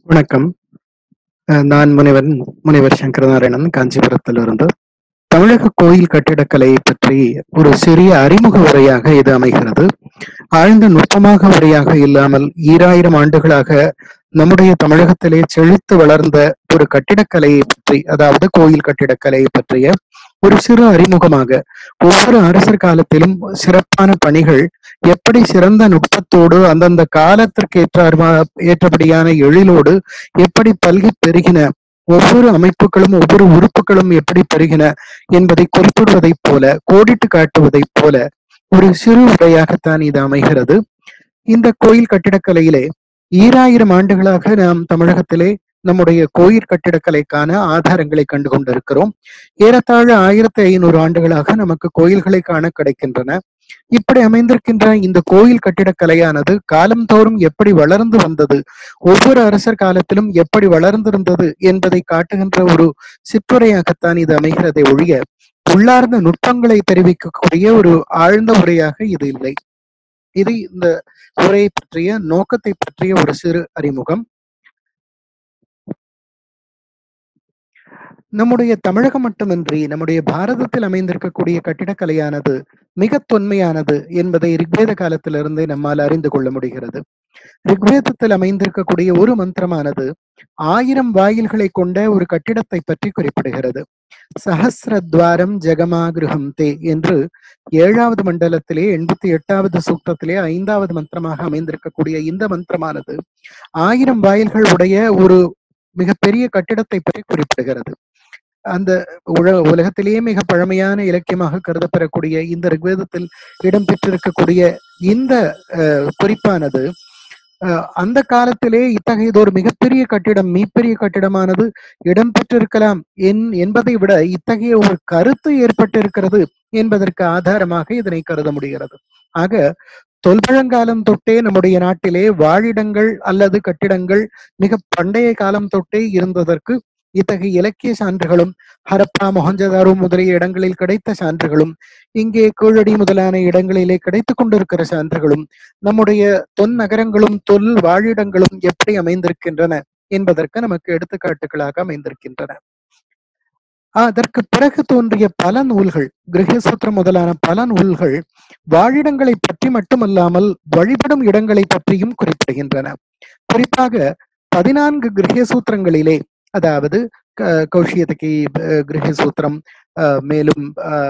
வணக்கம் அஹ் நான் முனைவன் முனைவர் சங்கரநாராயணன் காஞ்சிபுரத்திலிருந்து தமிழக கோயில் கட்டிடக்கலையை பற்றி ஒரு சிறிய அறிமுக உரையாக இது அமைகிறது ஆழ்ந்த நுட்பமாக உரையாக இல்லாமல் ஈராயிரம் ஆண்டுகளாக நம்முடைய தமிழகத்திலே செழித்து வளர்ந்த ஒரு கட்டிடக்கலையை பற்றி அதாவது கோயில் கட்டிடக்கலையை பற்றிய ஒரு சிறு அறிமுகமாக ஒவ்வொரு அரசர் காலத்திலும் சிறப்பான பணிகள் எப்படி சிறந்த நுட்பத்தோடு அந்தந்த காலத்திற்கு ஏற்றார்மா ஏற்றபடியான எழிலோடு எப்படி பல்கி பெருகின ஒவ்வொரு அமைப்புகளும் ஒவ்வொரு உறுப்புகளும் எப்படி பெருகின என்பதை குறிப்பிடுவதைப் போல கோடிட்டு காட்டுவதைப் போல ஒரு சிறு உரையாகத்தான் இது அமைகிறது இந்த கோயில் கட்டிடக்கலையிலே ஈராயிரம் ஆண்டுகளாக நாம் தமிழகத்திலே நம்முடைய கோயில் கட்டிடக்கலைக்கான ஆதாரங்களை கண்டு கொண்டிருக்கிறோம் ஏறத்தாழ ஆயிரத்தி ஐநூறு ஆண்டுகளாக நமக்கு கோயில்களை காண கிடைக்கின்றன இப்படி அமைந்திருக்கின்ற இந்த கோயில் கட்டிடக்கலையானது காலந்தோறும் எப்படி வளர்ந்து வந்தது ஒவ்வொரு அரசர் காலத்திலும் எப்படி வளர்ந்திருந்தது என்பதை காட்டுகின்ற ஒரு சிற்றுரையாகத்தான் இது அமைகிறதை ஒழிய உள்ளார்ந்த நுட்பங்களை தெரிவிக்கக்கூடிய ஒரு ஆழ்ந்த உரையாக இது இல்லை இது இந்த உரையை பற்றிய நோக்கத்தை பற்றிய ஒரு சிறு அறிமுகம் நம்முடைய தமிழகம் மட்டுமின்றி நம்முடைய பாரதத்தில் அமைந்திருக்கக்கூடிய கட்டிடக்கலையானது மிக தொன்மையானது என்பதை ரிக்வேத காலத்திலிருந்தே நம்மால் அறிந்து கொள்ள முடிகிறது ரிக்வேதத்தில் அமைந்திருக்கக்கூடிய ஒரு மந்திரமானது ஆயிரம் வாயில்களை கொண்ட ஒரு கட்டிடத்தை பற்றி குறிப்பிடுகிறது சஹசிரத்வாரம் ஜெகமாகிருஹம் தே என்று ஏழாவது மண்டலத்திலே எண்பத்தி எட்டாவது சூக்தத்திலே ஐந்தாவது மந்திரமாக அமைந்திருக்கக்கூடிய இந்த மந்திரமானது ஆயிரம் வாயில்கள் உடைய ஒரு மிகப்பெரிய கட்டிடத்தை பற்றி குறிப்பிடுகிறது அந்த உல உலகத்திலேயே மிக பழமையான இலக்கியமாக கருதப்பெறக்கூடிய இந்த ரிக்வேதத்தில் இடம்பெற்றிருக்கக்கூடிய இந்த குறிப்பானது அந்த காலத்திலே இத்தகையதொரு மிகப்பெரிய கட்டிடம் மீப்பெரிய கட்டிடமானது இடம்பெற்றிருக்கலாம் என் என்பதை விட இத்தகைய ஒரு கருத்து ஏற்பட்டிருக்கிறது என்பதற்கு ஆதாரமாக இதனை கருத முடிகிறது ஆக தொல்பழங்காலம் தொட்டே நம்முடைய நாட்டிலே வாழிடங்கள் அல்லது கட்டிடங்கள் மிக பண்டைய காலம் தொட்டே இருந்ததற்கு இத்தகைய இலக்கிய சான்றுகளும் ஹரப்பா மொஹஞ்சதாரோ முதலிய இடங்களில் கிடைத்த சான்றுகளும் இங்கே கீழடி முதலான இடங்களிலே கிடைத்துக் கொண்டிருக்கிற சான்றுகளும் நம்முடைய தொன் நகரங்களும் தொல் வாழிடங்களும் எப்படி அமைந்திருக்கின்றன என்பதற்கு நமக்கு எடுத்துக்காட்டுகளாக அமைந்திருக்கின்றன அதற்கு பிறகு தோன்றிய பல நூல்கள் கிரகசூத்திரம் முதலான பல நூல்கள் வாழிடங்களை பற்றி மட்டுமல்லாமல் வழிபடும் இடங்களை பற்றியும் குறிப்பிடுகின்றன குறிப்பாக பதினான்கு கிரகசூத்திரங்களிலே அதாவது கௌஷியதகி கிரகசூத்திரம் மேலும்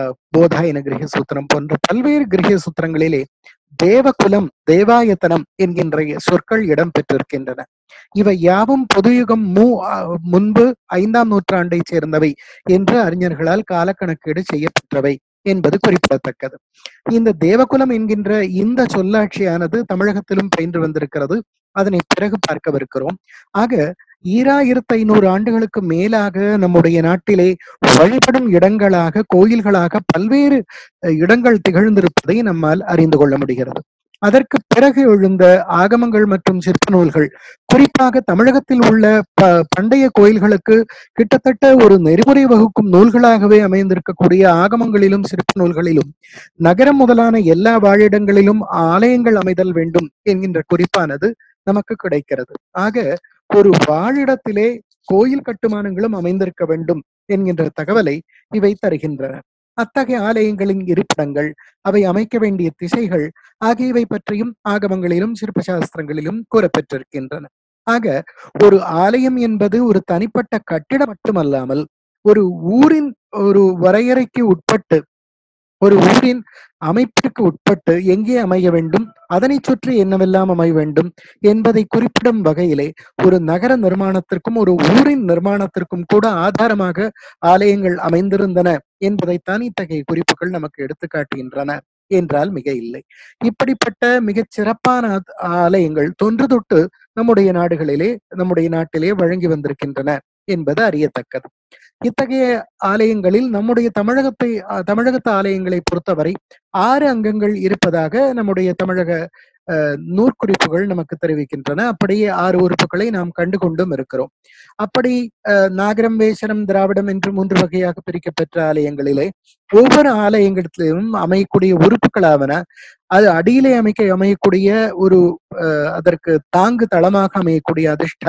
போதாயன கிரகசூத்திரம் போன்ற பல்வேறு கிரகசூத்திரங்களிலே தேவகுலம் தேவாயத்தனம் என்கின்ற சொற்கள் இடம் பெற்றிருக்கின்றன இவை யாவும் பொதுயுகம் மூ முன்பு ஐந்தாம் நூற்றாண்டை சேர்ந்தவை என்று அறிஞர்களால் காலக்கணக்கீடு செய்யப்பெற்றவை என்பது குறிப்பிடத்தக்கது இந்த தேவகுலம் என்கின்ற இந்த சொல்லாட்சியானது தமிழகத்திலும் பயின்று வந்திருக்கிறது அதனை பிறகு பார்க்கவிருக்கிறோம் ஆக ஈராயிரத்தி ஐநூறு ஆண்டுகளுக்கு மேலாக நம்முடைய நாட்டிலே வழிபடும் இடங்களாக கோயில்களாக பல்வேறு இடங்கள் திகழ்ந்திருப்பதை நம்மால் அறிந்து கொள்ள முடிகிறது அதற்கு பிறகு எழுந்த ஆகமங்கள் மற்றும் சிற்ப நூல்கள் குறிப்பாக தமிழகத்தில் உள்ள ப பண்டைய கோயில்களுக்கு கிட்டத்தட்ட ஒரு நெறிமுறை வகுக்கும் நூல்களாகவே அமைந்திருக்கக்கூடிய ஆகமங்களிலும் சிற்ப நூல்களிலும் நகரம் முதலான எல்லா வாழிடங்களிலும் ஆலயங்கள் அமைதல் வேண்டும் என்கின்ற குறிப்பானது நமக்கு கிடைக்கிறது ஆக ஒரு வாழிடத்திலே கோயில் கட்டுமானங்களும் அமைந்திருக்க வேண்டும் என்கின்ற தகவலை இவை தருகின்றன அத்தகைய ஆலயங்களின் இருப்பிடங்கள் அவை அமைக்க வேண்டிய திசைகள் ஆகியவை பற்றியும் ஆகமங்களிலும் சிற்ப சாஸ்திரங்களிலும் கூறப்பெற்றிருக்கின்றன ஆக ஒரு ஆலயம் என்பது ஒரு தனிப்பட்ட கட்டிடம் மட்டுமல்லாமல் ஒரு ஊரின் ஒரு வரையறைக்கு உட்பட்டு ஒரு ஊரின் அமைப்பிற்கு உட்பட்டு எங்கே அமைய வேண்டும் அதனை சுற்றி என்னவெல்லாம் அமைய வேண்டும் என்பதை குறிப்பிடும் வகையிலே ஒரு நகர நிர்மாணத்திற்கும் ஒரு ஊரின் நிர்மாணத்திற்கும் கூட ஆதாரமாக ஆலயங்கள் அமைந்திருந்தன என்பதைத்தான் இத்தகைய குறிப்புகள் நமக்கு எடுத்துக்காட்டுகின்றன என்றால் மிக இல்லை இப்படிப்பட்ட மிகச் சிறப்பான ஆலயங்கள் தொன்று தொட்டு நம்முடைய நாடுகளிலே நம்முடைய நாட்டிலே வழங்கி வந்திருக்கின்றன என்பது அறியத்தக்கது இத்தகைய ஆலயங்களில் நம்முடைய தமிழகத்தை தமிழகத்து ஆலயங்களை பொறுத்தவரை ஆறு அங்கங்கள் இருப்பதாக நம்முடைய தமிழக நூற்குறிப்புகள் நமக்கு தெரிவிக்கின்றன அப்படியே ஆறு உறுப்புகளை நாம் கண்டு கொண்டும் இருக்கிறோம் அப்படி நாகரம் வேசனம் திராவிடம் என்று மூன்று வகையாக பிரிக்கப்பெற்ற ஆலயங்களிலே ஒவ்வொரு ஆலயங்களிலும் அமையக்கூடிய உறுப்புகளாவன அது அடியிலே அமைக்க அமையக்கூடிய ஒரு அதற்கு தாங்கு தளமாக அமையக்கூடிய அதிஷ்டானம்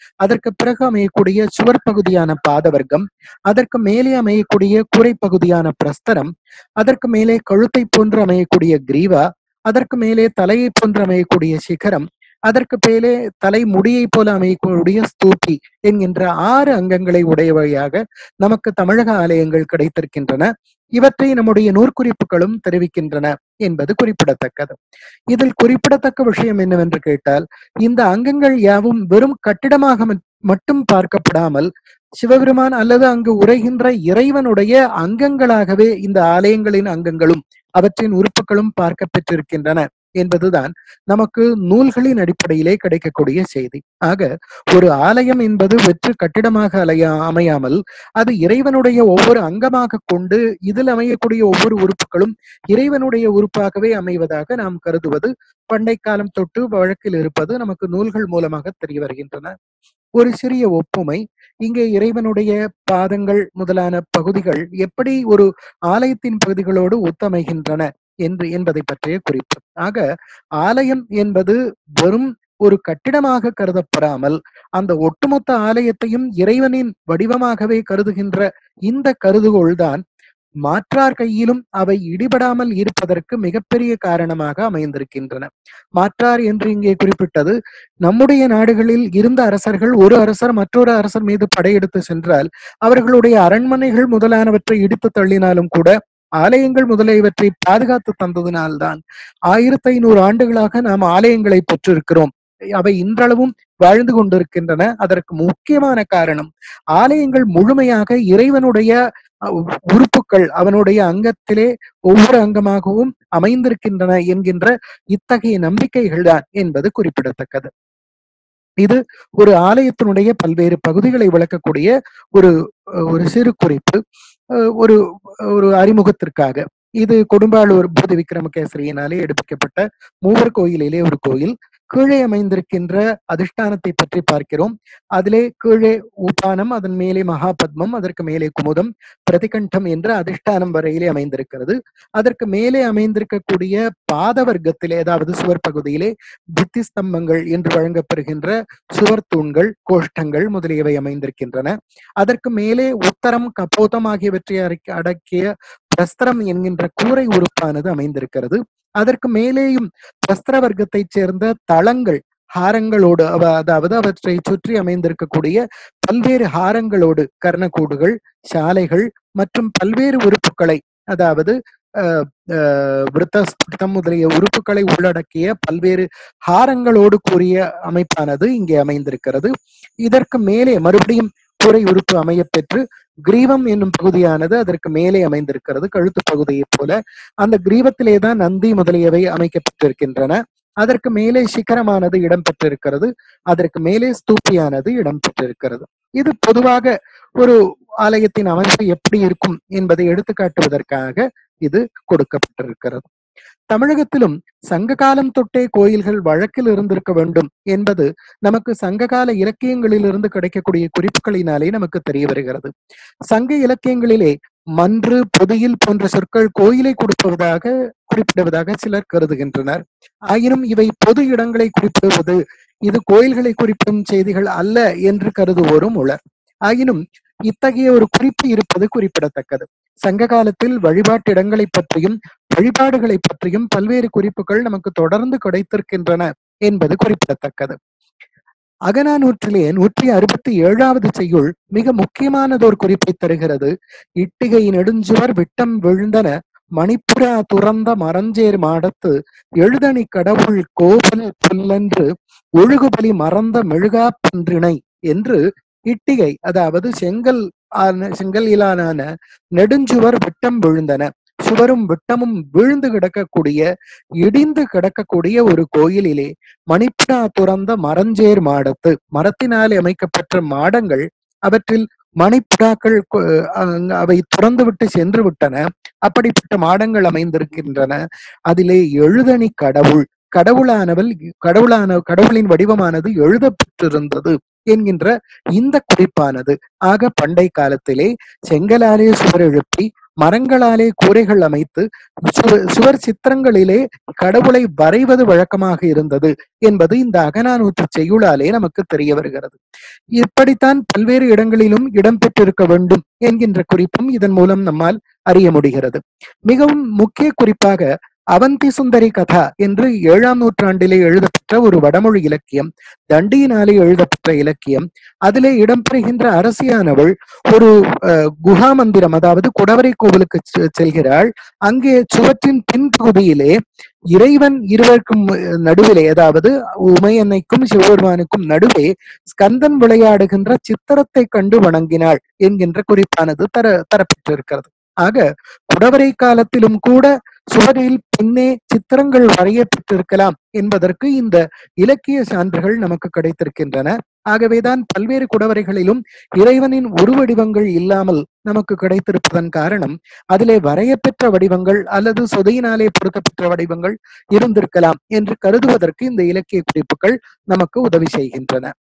அதற்கு பிறகு அமையக்கூடிய சுவர் பகுதியான பாதவர்க்கம் அதற்கு மேலே அமையக்கூடிய கூரை பகுதியான பிரஸ்தரம் அதற்கு மேலே கழுத்தை போன்று அமையக்கூடிய கிரீவா அதற்கு மேலே தலையை போன்று அமையக்கூடிய சிகரம் அதற்கு மேலே தலை முடியை போல அமையக்கூடிய ஸ்தூபி என்கின்ற ஆறு அங்கங்களை உடையவையாக நமக்கு தமிழக ஆலயங்கள் கிடைத்திருக்கின்றன இவற்றை நம்முடைய நூற்குறிப்புகளும் தெரிவிக்கின்றன என்பது குறிப்பிடத்தக்கது இதில் குறிப்பிடத்தக்க விஷயம் என்னவென்று கேட்டால் இந்த அங்கங்கள் யாவும் வெறும் கட்டிடமாக மட்டும் பார்க்கப்படாமல் சிவபெருமான் அல்லது அங்கு உரைகின்ற இறைவனுடைய அங்கங்களாகவே இந்த ஆலயங்களின் அங்கங்களும் அவற்றின் உறுப்புகளும் பார்க்க பெற்றிருக்கின்றன என்பதுதான் நமக்கு நூல்களின் அடிப்படையிலே கிடைக்கக்கூடிய செய்தி ஆக ஒரு ஆலயம் என்பது வெற்று கட்டிடமாக அலையா அமையாமல் அது இறைவனுடைய ஒவ்வொரு அங்கமாக கொண்டு இதில் அமையக்கூடிய ஒவ்வொரு உறுப்புகளும் இறைவனுடைய உறுப்பாகவே அமைவதாக நாம் கருதுவது பண்டை காலம் தொட்டு வழக்கில் இருப்பது நமக்கு நூல்கள் மூலமாக தெரிய வருகின்றன ஒரு சிறிய ஒப்புமை இங்கே இறைவனுடைய பாதங்கள் முதலான பகுதிகள் எப்படி ஒரு ஆலயத்தின் பகுதிகளோடு ஒத்தமைகின்றன என்று என்பதை பற்றிய குறிப்பு ஆக ஆலயம் என்பது வெறும் ஒரு கட்டிடமாக கருதப்படாமல் அந்த ஒட்டுமொத்த ஆலயத்தையும் இறைவனின் வடிவமாகவே கருதுகின்ற இந்த கருதுகோள் தான் மாற்றார் கையிலும் அவை இடிபடாமல் இருப்பதற்கு மிகப்பெரிய காரணமாக அமைந்திருக்கின்றன மாற்றார் என்று இங்கே குறிப்பிட்டது நம்முடைய நாடுகளில் இருந்த அரசர்கள் ஒரு அரசர் மற்றொரு அரசர் மீது படையெடுத்து சென்றால் அவர்களுடைய அரண்மனைகள் முதலானவற்றை இடித்து தள்ளினாலும் கூட ஆலயங்கள் முதலியவற்றை பாதுகாத்து தந்ததினால்தான் ஆயிரத்தி ஐநூறு ஆண்டுகளாக நாம் ஆலயங்களை பெற்றிருக்கிறோம் அவை இன்றளவும் வாழ்ந்து கொண்டிருக்கின்றன அதற்கு முக்கியமான காரணம் ஆலயங்கள் முழுமையாக இறைவனுடைய உறுப்புகள் அவனுடைய அங்கத்திலே ஒவ்வொரு அங்கமாகவும் அமைந்திருக்கின்றன என்கின்ற இத்தகைய நம்பிக்கைகள் தான் என்பது குறிப்பிடத்தக்கது இது ஒரு ஆலயத்தினுடைய பல்வேறு பகுதிகளை விளக்கக்கூடிய ஒரு ஒரு சிறு குறிப்பு ஒரு ஒரு அறிமுகத்திற்காக இது கொடும்பாளூர் பூதி விக்ரமகேசரியினாலே எடுப்பிக்கப்பட்ட மூவர் கோயிலிலே ஒரு கோயில் கீழே அமைந்திருக்கின்ற அதிஷ்டானத்தை பற்றி பார்க்கிறோம் அதிலே கீழே உபானம் அதன் மேலே மகாபத்மம் அதற்கு மேலே குமுதம் பிரதிகண்டம் என்ற அதிஷ்டானம் வரையிலே அமைந்திருக்கிறது அதற்கு மேலே அமைந்திருக்கக்கூடிய பாத வர்க்கத்திலே அதாவது சுவர் பகுதியிலே புத்தி ஸ்தம்பங்கள் என்று வழங்கப்பெறுகின்ற சுவர் தூண்கள் கோஷ்டங்கள் முதலியவை அமைந்திருக்கின்றன அதற்கு மேலே உத்தரம் கபோதம் ஆகியவற்றை அடக்கிய பிரஸ்திரம் என்கின்ற கூரை உறுப்பானது அமைந்திருக்கிறது அதற்கு மேலேயும் பிரஸ்திர வர்க்கத்தைச் சேர்ந்த தளங்கள் ஹாரங்களோடு அவ அதாவது அவற்றை சுற்றி அமைந்திருக்கக்கூடிய பல்வேறு ஹாரங்களோடு கர்ணக்கூடுகள் சாலைகள் மற்றும் பல்வேறு உறுப்புகளை அதாவது விருத்தஸ்புடம் முதலிய உறுப்புகளை உள்ளடக்கிய பல்வேறு ஹாரங்களோடு கூறிய அமைப்பானது இங்கே அமைந்திருக்கிறது இதற்கு மேலே மறுபடியும் கூரை உறுப்பு அமைய பெற்று கிரீவம் என்னும் பகுதியானது அதற்கு மேலே அமைந்திருக்கிறது கழுத்து பகுதியைப் போல அந்த கிரீவத்திலே தான் நந்தி முதலியவை அமைக்கப்பட்டிருக்கின்றன அதற்கு மேலே சிகரமானது இடம்பெற்றிருக்கிறது அதற்கு மேலே ஸ்தூப்பியானது இடம்பெற்றிருக்கிறது இது பொதுவாக ஒரு ஆலயத்தின் அமைப்பு எப்படி இருக்கும் என்பதை எடுத்துக்காட்டுவதற்காக இது கொடுக்கப்பட்டிருக்கிறது தமிழகத்திலும் சங்க காலம் தொட்டே கோயில்கள் வழக்கில் இருந்திருக்க வேண்டும் என்பது நமக்கு சங்ககால இலக்கியங்களிலிருந்து கிடைக்கக்கூடிய குறிப்புகளினாலே நமக்கு தெரிய வருகிறது சங்க இலக்கியங்களிலே மன்று பொதியில் போன்ற சொற்கள் கோயிலை கொடுப்பதாக குறிப்பிடுவதாக சிலர் கருதுகின்றனர் ஆயினும் இவை பொது இடங்களை குறிப்பிடுவது இது கோயில்களை குறிப்பிடும் செய்திகள் அல்ல என்று கருதுவோரும் உளர் ஆயினும் இத்தகைய ஒரு குறிப்பு இருப்பது குறிப்பிடத்தக்கது சங்க காலத்தில் வழிபாட்டு இடங்களை பற்றியும் வழிபாடுகளை பற்றியும் பல்வேறு குறிப்புகள் நமக்கு தொடர்ந்து கிடைத்திருக்கின்றன என்பது குறிப்பிடத்தக்கது அகநானூற்றிலே நூற்றி அறுபத்தி ஏழாவது செய்யுள் மிக முக்கியமானதோர் குறிப்பை தருகிறது இட்டிகை நெடுஞ்சுவர் விட்டம் விழுந்தன மணிப்புரா துறந்த மரஞ்சேர் மாடத்து எழுதணி கடவுள் கோபல் புல்லன்று ஒழுகுபலி மறந்த மெழுகா பன்றிணை என்று இட்டிகை அதாவது செங்கல் செங்கல் இலான நெடுஞ்சுவர் விட்டம் விழுந்தன சுவரும் விட்டமும் வீழ்ந்து கிடக்கக்கூடிய இடிந்து கிடக்கக்கூடிய ஒரு கோயிலிலே மணிப்புடா துறந்த மரஞ்சேர் மாடத்து மரத்தினாலே அமைக்கப்பட்ட மாடங்கள் அவற்றில் மணிப்புடாக்கள் அவை துறந்து விட்டு சென்று விட்டன அப்படிப்பட்ட மாடங்கள் அமைந்திருக்கின்றன அதிலே எழுதணி கடவுள் கடவுளானவள் கடவுளான கடவுளின் வடிவமானது எழுதப்பட்டிருந்தது என்கின்ற இந்த குறிப்பானது ஆக பண்டை காலத்திலே செங்கலாலே சுவர் எழுப்பி மரங்களாலே கூரைகள் அமைத்து சுவ- சுவர் சித்திரங்களிலே கடவுளை வரைவது வழக்கமாக இருந்தது என்பது இந்த அகநானூற்று செய்யுளாலே நமக்கு தெரிய வருகிறது இப்படித்தான் பல்வேறு இடங்களிலும் இடம்பெற்றிருக்க வேண்டும் என்கின்ற குறிப்பும் இதன் மூலம் நம்மால் அறிய முடிகிறது மிகவும் முக்கிய குறிப்பாக அவந்தி சுந்தரி கதா என்று ஏழாம் நூற்றாண்டிலே எழுதப்பெற்ற ஒரு வடமொழி இலக்கியம் தண்டியினாலே எழுதப்பெற்ற இலக்கியம் அதிலே இடம்பெறுகின்ற அரசியானவள் ஒரு அஹ், குஹா மந்திரம் அதாவது குடவரை கோவிலுக்கு செ- செல்கிறாள் அங்கே சுவற்றின் பின்பகுதியிலே இறைவன் இருவருக்கும் அஹ், நடுவிலே அதாவது உமையன்னைக்கும் சிவபெருமானுக்கும் நடுவே ஸ்கந்தன் விளையாடுகின்ற சித்திரத்தை கண்டு வணங்கினாள் என்கின்ற குறிப்பானது தர தரப்பட்டிருக்கிறது ஆக குடவரை காலத்திலும் கூட சுவரில் பின்னே சித்திரங்கள் வரையப்பட்டிருக்கலாம் என்பதற்கு இந்த இலக்கிய சான்றுகள் நமக்கு கிடைத்திருக்கின்றன ஆகவேதான் பல்வேறு குடவரைகளிலும் இறைவனின் உருவடிவங்கள் இல்லாமல் நமக்கு கிடைத்திருப்பதன் காரணம் அதிலே வரையப்பெற்ற வடிவங்கள் அல்லது சொதையினாலே பொருத்தப்பெற்ற வடிவங்கள் இருந்திருக்கலாம் என்று கருதுவதற்கு இந்த இலக்கிய குறிப்புகள் நமக்கு உதவி செய்கின்றன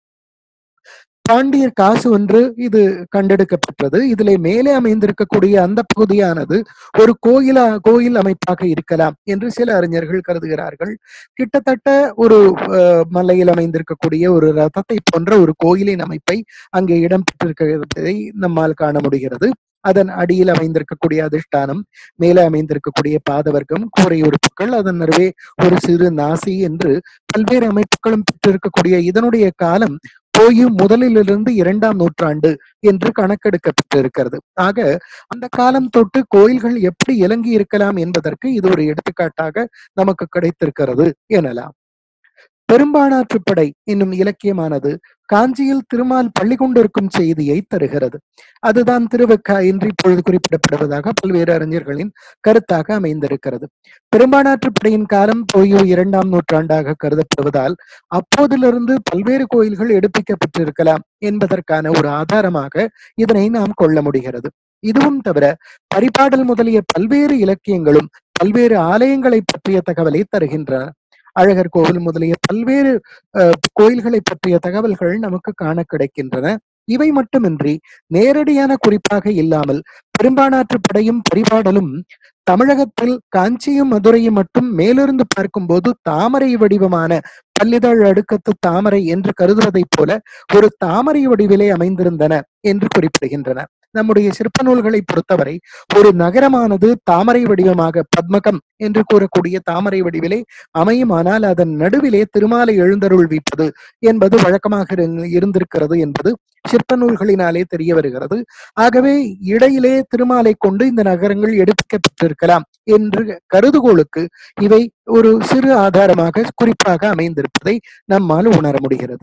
பாண்டியர் காசு ஒன்று இது கண்டெடுக்கப்பட்டது இதிலே மேலே அமைந்திருக்கக்கூடிய அந்த பகுதியானது ஒரு கோயிலா கோயில் அமைப்பாக இருக்கலாம் என்று சில அறிஞர்கள் கருதுகிறார்கள் கிட்டத்தட்ட ஒரு அஹ், மலையில் அமைந்திருக்கக்கூடிய ஒரு ரதத்தை போன்ற ஒரு கோயிலின் அமைப்பை அங்கே இடம்பெற்றிருக்கிறதை நம்மால் காண முடிகிறது அதன் அடியில் அமைந்திருக்கக்கூடிய அதிஷ்டானம் மேலே அமைந்திருக்கக்கூடிய பாதவர்க்கம் கூரை உறுப்புகள் அதன் நடுவே ஒரு சிறு நாசி என்று பல்வேறு அமைப்புகளும் பெற்றிருக்கக்கூடிய இதனுடைய காலம் போயு முதலிலிருந்து இரண்டாம் நூற்றாண்டு என்று கணக்கெடுக்கப்பட்டிருக்கிறது ஆக அந்த காலம் தொட்டு கோயில்கள் எப்படி இலங்கி இருக்கலாம் என்பதற்கு இது ஒரு எடுத்துக்காட்டாக நமக்கு கிடைத்திருக்கிறது எனலாம் பெரும்பாணாற்றுப்படை என்னும் இலக்கியமானது காஞ்சியில் திருமால் பள்ளி கொண்டிருக்கும் செய்தியை தருகிறது அதுதான் திருவக்கா என்று இப்பொழுது குறிப்பிடப்படுவதாக பல்வேறு அறிஞர்களின் கருத்தாக அமைந்திருக்கிறது பெரும்பாணாற்றுப்படையின் காலம் போயு இரண்டாம் நூற்றாண்டாக கருதப்படுவதால் அப்போதிலிருந்து பல்வேறு கோயில்கள் எடுப்பிக்கப்பட்டிருக்கலாம் என்பதற்கான ஒரு ஆதாரமாக இதனை நாம் கொள்ள முடிகிறது இதுவும் தவிர பரிபாடல் முதலிய பல்வேறு இலக்கியங்களும் பல்வேறு ஆலயங்களை பற்றிய தகவலை தருகின்றன அழகர் கோவில் முதலிய பல்வேறு அஹ், கோயில்களை பற்றிய தகவல்கள் நமக்கு காண கிடைக்கின்றன இவை மட்டுமின்றி நேரடியான குறிப்பாக இல்லாமல் பெரும்பானாற்று படையும் பரிபாடலும் தமிழகத்தில் காஞ்சியும் மதுரையும் மட்டும் மேலிருந்து பார்க்கும்போது தாமரை வடிவமான பல்லிதழ் அடுக்கத்து தாமரை என்று கருதுவதைப் போல ஒரு தாமரை வடிவிலே அமைந்திருந்தன என்று குறிப்பிடுகின்றன நம்முடைய சிற்ப நூல்களை பொறுத்தவரை ஒரு நகரமானது தாமரை வடிவமாக பத்மகம் என்று கூறக்கூடிய தாமரை வடிவிலே அமையுமானால் அதன் நடுவிலே திருமாலை எழுந்தருள்விப்பது என்பது வழக்கமாக இரு- இருந்திருக்கிறது என்பது சிற்ப நூல்களினாலே தெரிய வருகிறது ஆகவே இடையிலே திருமாலை கொண்டு இந்த நகரங்கள் எடுப்பிக்கப்பட்டிருக்கலாம் என்று கருதுகோளுக்கு இவை ஒரு சிறு ஆதாரமாக குறிப்பாக அமைந்திருப்பதை நம்மால் உணர முடிகிறது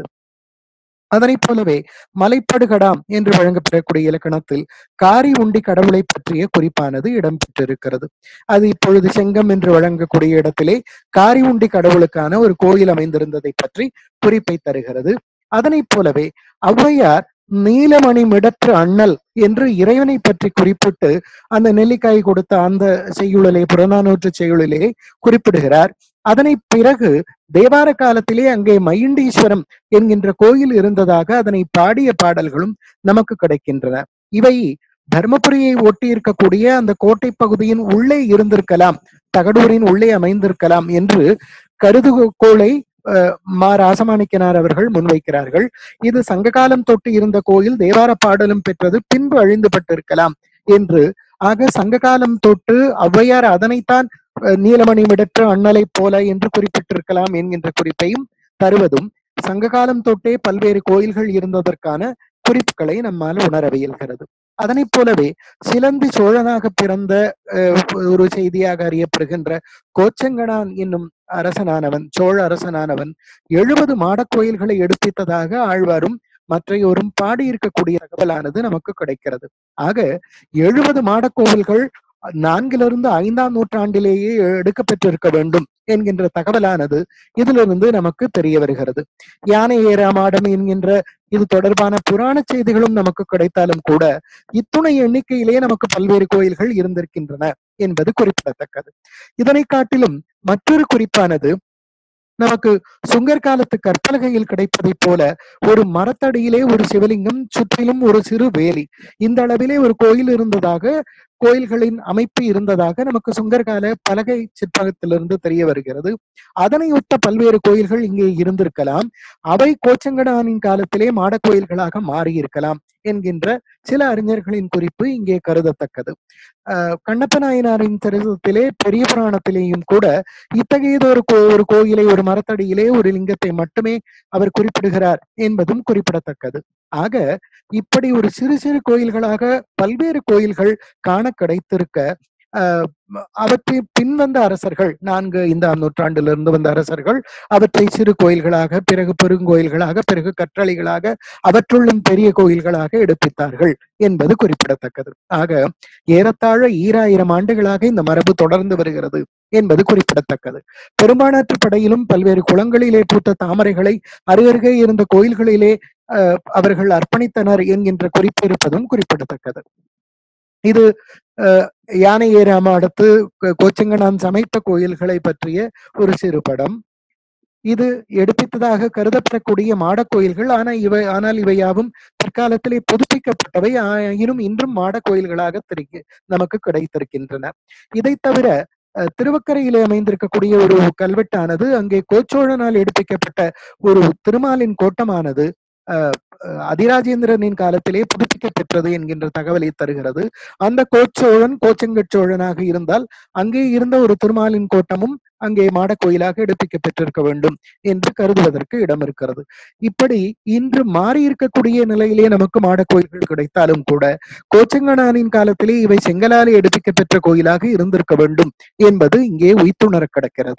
அதனைப் போலவே மலைப்படுகடாம் என்று வழங்கப்பெறக்கூடிய இலக்கணத்தில் காரி உண்டி கடவுளை பற்றிய குறிப்பானது இடம்பெற்றிருக்கிறது அது இப்பொழுது செங்கம் என்று வழங்கக்கூடிய இடத்திலே காரி உண்டி கடவுளுக்கான ஒரு கோயில் அமைந்திருந்ததை பற்றி குறிப்பை தருகிறது அதனைப் போலவே ஔவையார் நீலமணி மிடற்று அண்ணல் என்று இறைவனை பற்றி குறிப்பிட்டு அந்த நெல்லிக்காய் கொடுத்த அந்த செய்யுளிலே புறநானூற்று செய்யுளிலே குறிப்பிடுகிறார் அதனை பிறகு தேவார காலத்திலே அங்கே மயிண்டீஸ்வரம் என்கின்ற கோயில் இருந்ததாக அதனை பாடிய பாடல்களும் நமக்கு கிடைக்கின்றன இவை தர்மபுரியை ஒட்டி இருக்கக்கூடிய அந்த கோட்டை பகுதியின் உள்ளே இருந்திருக்கலாம் தகடூரின் உள்ளே அமைந்திருக்கலாம் என்று கருதுகோளை அஹ், மா ராசமாணிக்கனார் அவர்கள் முன்வைக்கிறார்கள் இது சங்ககாலம் தொட்டு இருந்த கோயில் தேவார பாடலும் பெற்றது பின்பு அழிந்துபட்டிருக்கலாம் என்று ஆக சங்ககாலம் தொட்டு ஔவையார் அதனைத்தான் அஹ், நீலமணி மிடற்ற அண்ணலைப் போல என்று குறிப்பிட்டிருக்கலாம் என்கின்ற குறிப்பையும் தருவதும் சங்ககாலம் தொட்டே பல்வேறு கோயில்கள் இருந்ததற்கான குறிப்புகளை நம்மால் உணர இயல்கிறது அதனைப் போலவே சிலந்தி சோழனாக பிறந்த அஹ், ஒரு செய்தியாக அறியப்படுகின்ற கோச்சங்கனான் என்னும் அரசனானவன் சோழ அரசனானவன் எழுபது மாடக் கோயில்களை எடுப்பித்ததாக ஆழ்வாரும் மற்றையோரும் பாடியிருக்கக்கூடிய தகவலானது நமக்கு கிடைக்கிறது ஆக எழுபது மாடக் கோவில்கள் நான்கிலிருந்து ஐந்தாம் நூற்றாண்டிலேயே எடுக்கப்பட்டிருக்க வேண்டும் என்கின்ற தகவலானது இதிலிருந்து நமக்கு தெரிய வருகிறது யானை ஏறா மாடம் என்கின்ற இது தொடர்பான புராண செய்திகளும் நமக்கு கிடைத்தாலும் கூட இத்துணை எண்ணிக்கையிலே நமக்கு பல்வேறு கோயில்கள் இருந்திருக்கின்றன என்பது குறிப்பிடத்தக்கது இதனை காட்டிலும் மற்றொரு குறிப்பானது நமக்கு சுங்கர் காலத்து கற்பலகையில் கிடைப்பதைப் போல ஒரு மரத்தடியிலே ஒரு சிவலிங்கம் சுற்றிலும் ஒரு சிறு வேலி இந்த அளவிலே ஒரு கோயில் இருந்ததாக கோயில்களின் அமைப்பு இருந்ததாக நமக்கு சுங்கர் கால பலகை சிற்பகத்திலிருந்து தெரிய வருகிறது அதனை ஒத்த பல்வேறு கோயில்கள் இங்கே இருந்திருக்கலாம் அவை கோச்சங்கடானின் காலத்திலே மாடக் கோயில்களாக மாறியிருக்கலாம் என்கின்ற சில அறிஞர்களின் குறிப்பு இங்கே கருதத்தக்கது அஹ் கண்ணப்ப நாயனாரின் சரித்திரத்திலே பெரிய புராணத்திலேயும் கூட இத்தகையதொரு கோ ஒரு கோயிலை ஒரு மரத்தடியிலே ஒரு லிங்கத்தை மட்டுமே அவர் குறிப்பிடுகிறார் என்பதும் குறிப்பிடத்தக்கது ஆக இப்படி ஒரு சிறு சிறு கோயில்களாக பல்வேறு கோயில்கள் காண கிடைத்திருக்க அஹ் அவற்றை பின்வந்த அரசர்கள் நான்கு ஐந்தாம் நூற்றாண்டிலிருந்து வந்த அரசர்கள் அவற்றை சிறு கோயில்களாக பிறகு பெருங்கோயில்களாக பிறகு கற்றளிகளாக அவற்றுள்ளும் பெரிய கோயில்களாக எடுப்பித்தார்கள் என்பது குறிப்பிடத்தக்கது ஆக ஏறத்தாழ ஈராயிரம் ஆண்டுகளாக இந்த மரபு தொடர்ந்து வருகிறது என்பது குறிப்பிடத்தக்கது பெரும்பாலாற்று படையிலும் பல்வேறு குளங்களிலே பூத்த தாமரைகளை அருகருகே இருந்த கோயில்களிலே அஹ், அவர்கள் அர்ப்பணித்தனர் என்கின்ற குறிப்பு இருப்பதும் குறிப்பிடத்தக்கது இது அஹ், யானை ஏறாம அடுத்து கோ- கோச்சங்கனான் சமைத்த கோயில்களை பற்றிய ஒரு சிறு படம் இது எடுப்பித்ததாக கருதப்படக்கூடிய மாடக் கோயில்கள் ஆனா இவை ஆனால் இவை யாவும் பிற்காலத்திலே புதுப்பிக்கப்பட்டவை ஆயினும் இன்றும் மாடக் கோயில்களாக தெரி நமக்கு கிடைத்திருக்கின்றன இதை தவிர அஹ், திருவக்கரையிலே அமைந்திருக்கக்கூடிய ஒரு கல்வெட்டானது அங்கே கோச்சோழனால் எடுப்பிக்கப்பட்ட ஒரு திருமாலின் கோட்டமானது அஹ், அஹ், அதிராஜேந்திரனின் காலத்திலே புதுப்பிக்கப் பெற்றது என்கின்ற தகவலை தருகிறது அந்த கோச்சோழன் கோச்செங்கட் சோழனாக இருந்தால் அங்கே இருந்த ஒரு திருமாலின் கோட்டமும் அங்கே மாடக் கோயிலாக எடுப்பிக்கப் பெற்றிருக்க வேண்டும் என்று கருதுவதற்கு இடம் இருக்கிறது இப்படி இன்று மாறி இருக்கக்கூடிய நிலையிலே நமக்கு மாடக் கோயில்கள் கிடைத்தாலும் கூட கோச்சங்கனானின் காலத்திலே இவை செங்கலாலே எடுப்பிக்கப் பெற்ற கோயிலாக இருந்திருக்க வேண்டும் என்பது இங்கே உய்த்துணர கிடக்கிறது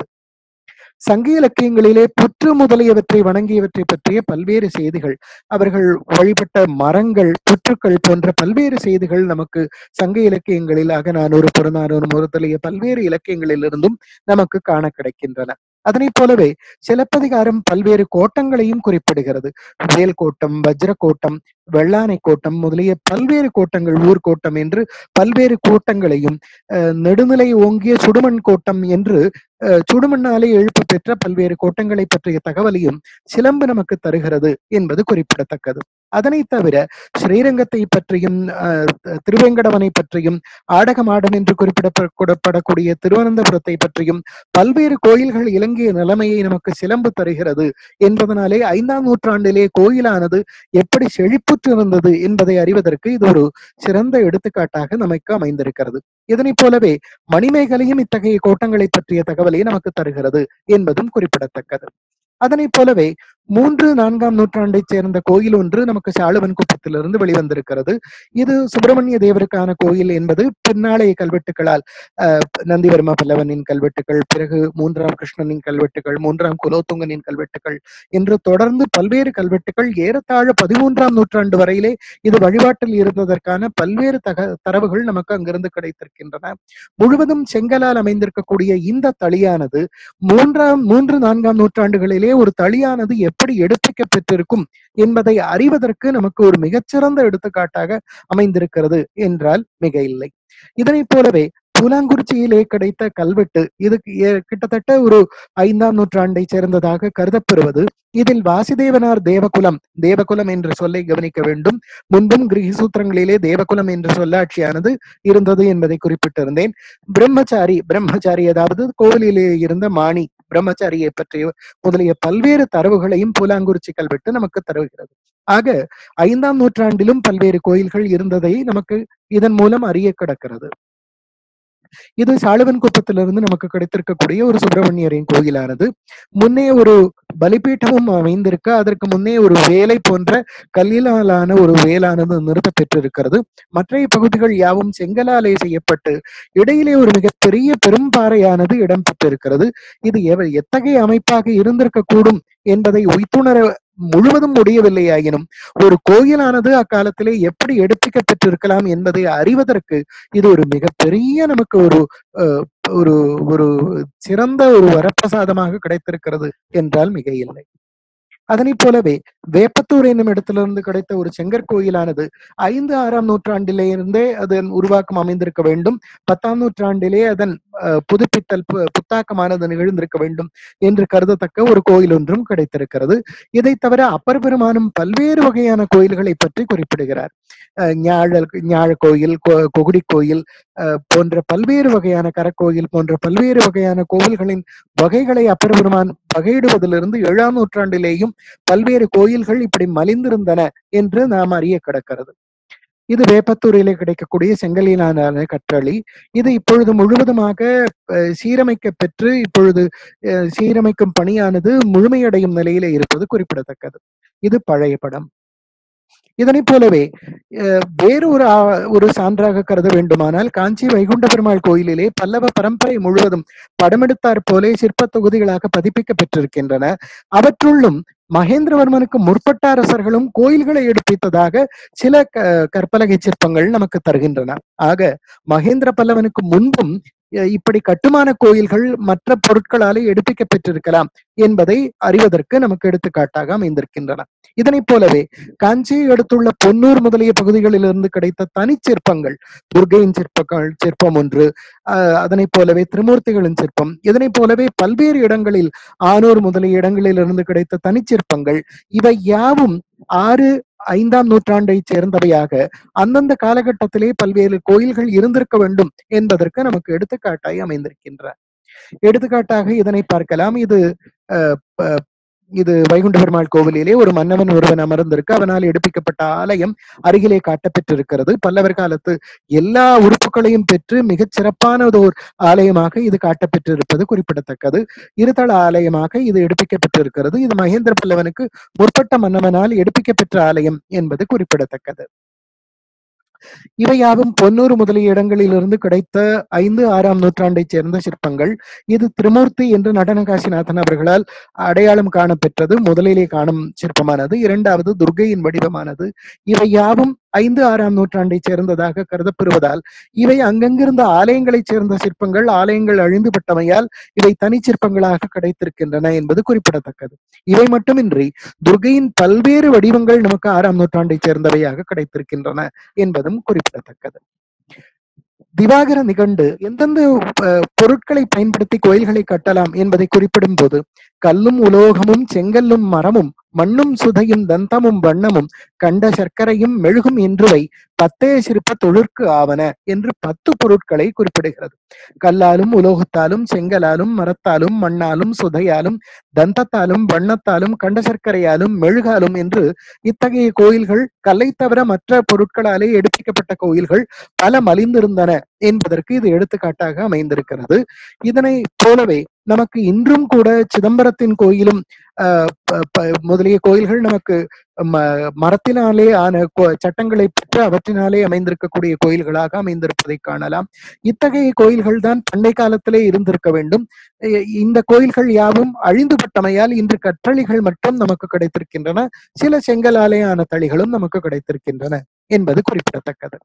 சங்க இலக்கியங்களிலே புற்று முதலியவற்றை வணங்கியவற்றை பற்றிய பல்வேறு செய்திகள் அவர்கள் வழிபட்ட மரங்கள் புற்றுக்கள் போன்ற பல்வேறு செய்திகள் நமக்கு சங்க இலக்கியங்களில் அகநானூறு புறநானூறு முதலிய பல்வேறு இலக்கியங்களிலிருந்தும் நமக்கு காண கிடைக்கின்றன அதனைப் போலவே சிலப்பதிகாரம் பல்வேறு கோட்டங்களையும் குறிப்பிடுகிறது வேல் கோட்டம் வஜ்ர கோட்டம் வெள்ளானை கோட்டம் முதலிய பல்வேறு கோட்டங்கள் ஊர்கோட்டம் என்று பல்வேறு கோட்டங்களையும் அஹ், நெடுநிலை ஓங்கிய சுடுமண் கோட்டம் என்று அஹ், சுடுமண்ணாலே எழுப்பு பெற்ற பல்வேறு கோட்டங்களை பற்றிய தகவலையும் சிலம்பு நமக்கு தருகிறது என்பது குறிப்பிடத்தக்கது அதனைத் தவிர ஸ்ரீரங்கத்தை பற்றியும் அஹ், திருவேங்கடவனை பற்றியும் ஆடகமாடன் என்று குறிப்பிடப்படக்கூடிய திருவனந்தபுரத்தை பற்றியும் பல்வேறு கோயில்கள் இலங்கிய நிலைமையை நமக்கு சிலம்பு தருகிறது என்பதனாலே ஐந்தாம் நூற்றாண்டிலே கோயிலானது எப்படி செழிப்புற்று இருந்தது என்பதை அறிவதற்கு இது ஒரு சிறந்த எடுத்துக்காட்டாக நமக்கு அமைந்திருக்கிறது இதனைப் போலவே மணிமேகலையும் இத்தகைய கோட்டங்களை பற்றிய தகவலை நமக்கு தருகிறது என்பதும் குறிப்பிடத்தக்கது அதனைப் போலவே மூன்று நான்காம் நூற்றாண்டைச் சேர்ந்த கோயில் ஒன்று நமக்கு சாளுவன் குப்பத்திலிருந்து வெளிவந்திருக்கிறது இது சுப்பிரமணிய தேவருக்கான கோயில் என்பது பின்னாளைய கல்வெட்டுகளால் அஹ், நந்திவர்ம பல்லவனின் கல்வெட்டுகள் பிறகு மூன்றாம் கிருஷ்ணனின் கல்வெட்டுகள் மூன்றாம் குலோத்துங்கனின் கல்வெட்டுகள் என்று தொடர்ந்து பல்வேறு கல்வெட்டுகள் ஏறத்தாழ பதிமூன்றாம் நூற்றாண்டு வரையிலே இது வழிபாட்டில் இருந்ததற்கான பல்வேறு தக தரவுகள் நமக்கு அங்கிருந்து கிடைத்திருக்கின்றன முழுவதும் செங்கலால் அமைந்திருக்கக்கூடிய இந்த தளியானது மூன்றாம் மூன்று நான்காம் நூற்றாண்டுகளிலே ஒரு தளியானது எப்படி எடுப்பிக்கப் பெற்றிருக்கும் என்பதை அறிவதற்கு நமக்கு ஒரு மிகச்சிறந்த எடுத்துக்காட்டாக அமைந்திருக்கிறது என்றால் மிக இல்லை இதனைப் போலவே பூலாங்குறிச்சியிலே கிடைத்த கல்வெட்டு இது ஏ- கிட்டத்தட்ட ஒரு ஐந்தாம் நூற்றாண்டை சேர்ந்ததாக கருதப்பெறுவது இதில் வாசுதேவனார் தேவகுலம் தேவகுலம் என்ற சொல்லை கவனிக்க வேண்டும் முன்பும் கிரகி சூத்திரங்களிலே தேவகுலம் என்ற சொல்லாட்சியானது இருந்தது என்பதை குறிப்பிட்டிருந்தேன் பிரம்மச்சாரி பிரம்மச்சாரி அதாவது கோவிலிலே இருந்த மாணி பிரம்மச்சாரியை பற்றிய முதலிய பல்வேறு தரவுகளையும் பூலாங்குறிச்சி கல்வெட்டு நமக்கு தருகிறது ஆக ஐந்தாம் நூற்றாண்டிலும் பல்வேறு கோயில்கள் இருந்ததை நமக்கு இதன் மூலம் அறிய கிடக்கிறது இது சாளுவன் குப்பத்திலிருந்து நமக்கு கிடைத்திருக்கக்கூடிய ஒரு சுப்பிரமணியரின் கோயிலானது முன்னே ஒரு பலிபீட்டமும் அமைந்திருக்க அதற்கு முன்னே ஒரு வேலை போன்ற கல்லிலாலான ஒரு வேலானது நிறுத்த பெற்றிருக்கிறது மற்ற பகுதிகள் யாவும் செங்கலாலே செய்யப்பட்டு இடையிலே ஒரு மிகப்பெரிய பெரும்பாறையானது இடம் பெற்றிருக்கிறது இது எவ- எத்தகைய அமைப்பாக இருந்திருக்க கூடும் என்பதை உய்த்துணர முழுவதும் முடியவில்லையாயினும் ஒரு கோயிலானது அக்காலத்திலே எப்படி எடுப்பிக்கப் பெற்றிருக்கலாம் என்பதை அறிவதற்கு இது ஒரு மிகப்பெரிய நமக்கு ஒரு அஹ், ஒரு ஒரு சிறந்த ஒரு வரப்பிரசாதமாக கிடைத்திருக்கிறது என்றால் மிக இல்லை அதனைப் போலவே வேப்பத்தூர் என்னும் இடத்திலிருந்து கிடைத்த ஒரு செங்கற்கோயிலானது ஐந்து ஆறாம் நூற்றாண்டிலே இருந்தே அதன் உருவாக்கம் அமைந்திருக்க வேண்டும் பத்தாம் நூற்றாண்டிலே அதன் அஹ், புதுப்பித்தல் பு- புத்தாக்கமானது நிகழ்ந்திருக்க வேண்டும் என்று கருதத்தக்க ஒரு கோயில் ஒன்றும் கிடைத்திருக்கிறது இதை தவிர அப்பர் பெருமானும் பல்வேறு வகையான கோயில்களை பற்றி குறிப்பிடுகிறார் அஹ், ஞாழல் ஞாழ கோயில் கொ- கொகுடி கோயில் அஹ், போன்ற பல்வேறு வகையான கரக்கோயில் போன்ற பல்வேறு வகையான கோவில்களின் வகைகளை அப்பர் பெருமான் வகையிடுவதிலிருந்து ஏழாம் நூற்றாண்டிலேயும் பல்வேறு கோயில்கள் இப்படி மலிந்திருந்தன என்று நாம் அறிய கிடக்கிறது இது வேப்பத்தூரிலே கிடைக்கக்கூடிய செங்கலிலான கற்றளி இது இப்பொழுது முழுவதுமாக அஹ், சீரமைக்க பெற்று இப்பொழுது அஹ், சீரமைக்கும் பணியானது முழுமையடையும் நிலையிலே இருப்பது குறிப்பிடத்தக்கது இது பழைய படம் இதனைப் போலவே அஹ், வேறு ஒரு ஆ- ஒரு சான்றாக கருத வேண்டுமானால் காஞ்சி வைகுண்ட பெருமாள் கோயிலிலே பல்லவ பரம்பரை முழுவதும் படமெடுத்தாற் போலே சிற்பத் தொகுதிகளாக பதிப்பிக்க பெற்றிருக்கின்றன அவற்றுள்ளும் மகேந்திரவர்மனுக்கு முற்பட்ட அரசர்களும் கோயில்களை எடுப்பித்ததாக சில க- கற்பலகை சிற்பங்கள் நமக்கு தருகின்றன ஆக மகேந்திர பல்லவனுக்கு முன்பும் அஹ், இப்படி கட்டுமான கோயில்கள் மற்ற பொருட்களாலே எடுப்பிக்க பெற்றிருக்கலாம் என்பதை அறிவதற்கு நமக்கு எடுத்துக்காட்டாக அமைந்திருக்கின்றன இதனைப் போலவே காஞ்சியை அடுத்துள்ள பொன்னூர் முதலிய பகுதிகளிலிருந்து கிடைத்த தனிச்சிற்பங்கள் துர்கையின் சிற்பங்கள் சிற்பம் ஒன்று ஆஹ் அதனைப் போலவே திருமூர்த்திகளின் சிற்பம் இதனைப் போலவே பல்வேறு இடங்களில் ஆனூர் முதலிய இடங்களிலிருந்து கிடைத்த தனிச்சிற்பங்கள் இவை யாவும் ஆறு ஐந்தாம் நூற்றாண்டைச் சேர்ந்தவையாக அந்தந்த காலகட்டத்திலே பல்வேறு கோயில்கள் இருந்திருக்க வேண்டும் என்பதற்கு நமக்கு எடுத்துக்காட்டாய் அமைந்திருக்கின்றன எடுத்துக்காட்டாக இதனை பார்க்கலாம் இது அஹ், ப- இது வைகுண்ட பெருமாள் கோவிலிலே ஒரு மன்னவன் ஒருவன் அமர்ந்திருக்கு அவனால் எடுப்பிக்கப்பட்ட ஆலயம் அருகிலே காட்டப்பெற்றிருக்கிறது பல்லவர் காலத்து எல்லா உறுப்புகளையும் பெற்று மிகச் சிறப்பானதோர் ஆலயமாக இது காட்டப்பெற்றிருப்பது குறிப்பிடத்தக்கது இருதள ஆலயமாக இது எடுப்பிக்கப்பட்டிருக்கிறது இது மகேந்திர பல்லவனுக்கு முற்பட்ட மன்னவனால் எடுப்பிக்கப்பெற்ற ஆலயம் என்பது குறிப்பிடத்தக்கது இவையாவும் பொன்னூறு முதலிய இடங்களிலிருந்து கிடைத்த ஐந்து ஆறாம் நூற்றாண்டைச் சேர்ந்த சிற்பங்கள் இது திருமூர்த்தி என்று நடன காசிநாதன் அவர்களால் அடையாளம் காணப்பெற்றது முதலிலே காணும் சிற்பமானது இரண்டாவது துர்க்கையின் வடிவமானது இவை யாவும் ஐந்து ஆறாம் நூற்றாண்டைச் சேர்ந்ததாக கருதப்பெறுவதால் இவை அங்கங்கிருந்த ஆலயங்களைச் சேர்ந்த சிற்பங்கள் ஆலயங்கள் அழிந்துபட்டமையால் இவை தனிச்சிற்பங்களாக கிடைத்திருக்கின்றன என்பது குறிப்பிடத்தக்கது இவை மட்டுமின்றி துர்க்கையின் பல்வேறு வடிவங்கள் நமக்கு ஆறாம் நூற்றாண்டைச் சேர்ந்தவையாக கிடைத்திருக்கின்றன என்பதும் குறிப்பிடத்தக்கது திவாகர நிகண்டு எந்தெந்த அஹ், பொருட்களை பயன்படுத்தி கோயில்களை கட்டலாம் என்பதை குறிப்பிடும் போது கல்லும் உலோகமும் செங்கல்லும் மரமும் மண்ணும் சுதையும் தந்தமும் வண்ணமும் கண்ட சர்க்கரையும் மெழுகும் என்றுவை பத்தே சிற்ப தொழிற்கு ஆவன என்று பத்து பொருட்களை குறிப்பிடுகிறது கல்லாலும் உலோகத்தாலும் செங்கலாலும் மரத்தாலும் மண்ணாலும் சுதையாலும் தந்தத்தாலும் வண்ணத்தாலும் கண்ட சர்க்கரையாலும் மெழுகாலும் என்று இத்தகைய கோயில்கள் கல்லை தவிர மற்ற பொருட்களாலே எடுப்பிக்கப்பட்ட கோயில்கள் பல மலிந்திருந்தன என்பதற்கு இது எடுத்துக்காட்டாக அமைந்திருக்கிறது இதனை போலவே நமக்கு இன்றும் கூட சிதம்பரத்தின் கோயிலும் ஆஹ் ப- ப- முதலிய கோயில்கள் நமக்கு ம- மரத்தினாலே ஆன கோ- சட்டங்களை பெற்று அவற்றினாலே அமைந்திருக்கக்கூடிய கோயில்களாக அமைந்திருப்பதை காணலாம் இத்தகைய கோயில்கள் தான் பண்டை காலத்திலே இருந்திருக்க வேண்டும் இ- இந்த கோயில்கள் யாவும் அழிந்துபட்டமையால் இன்று கற்றளிகள் மட்டும் நமக்கு கிடைத்திருக்கின்றன சில செங்கலாலே ஆன தளிகளும் நமக்கு கிடைத்திருக்கின்றன என்பது குறிப்பிடத்தக்கது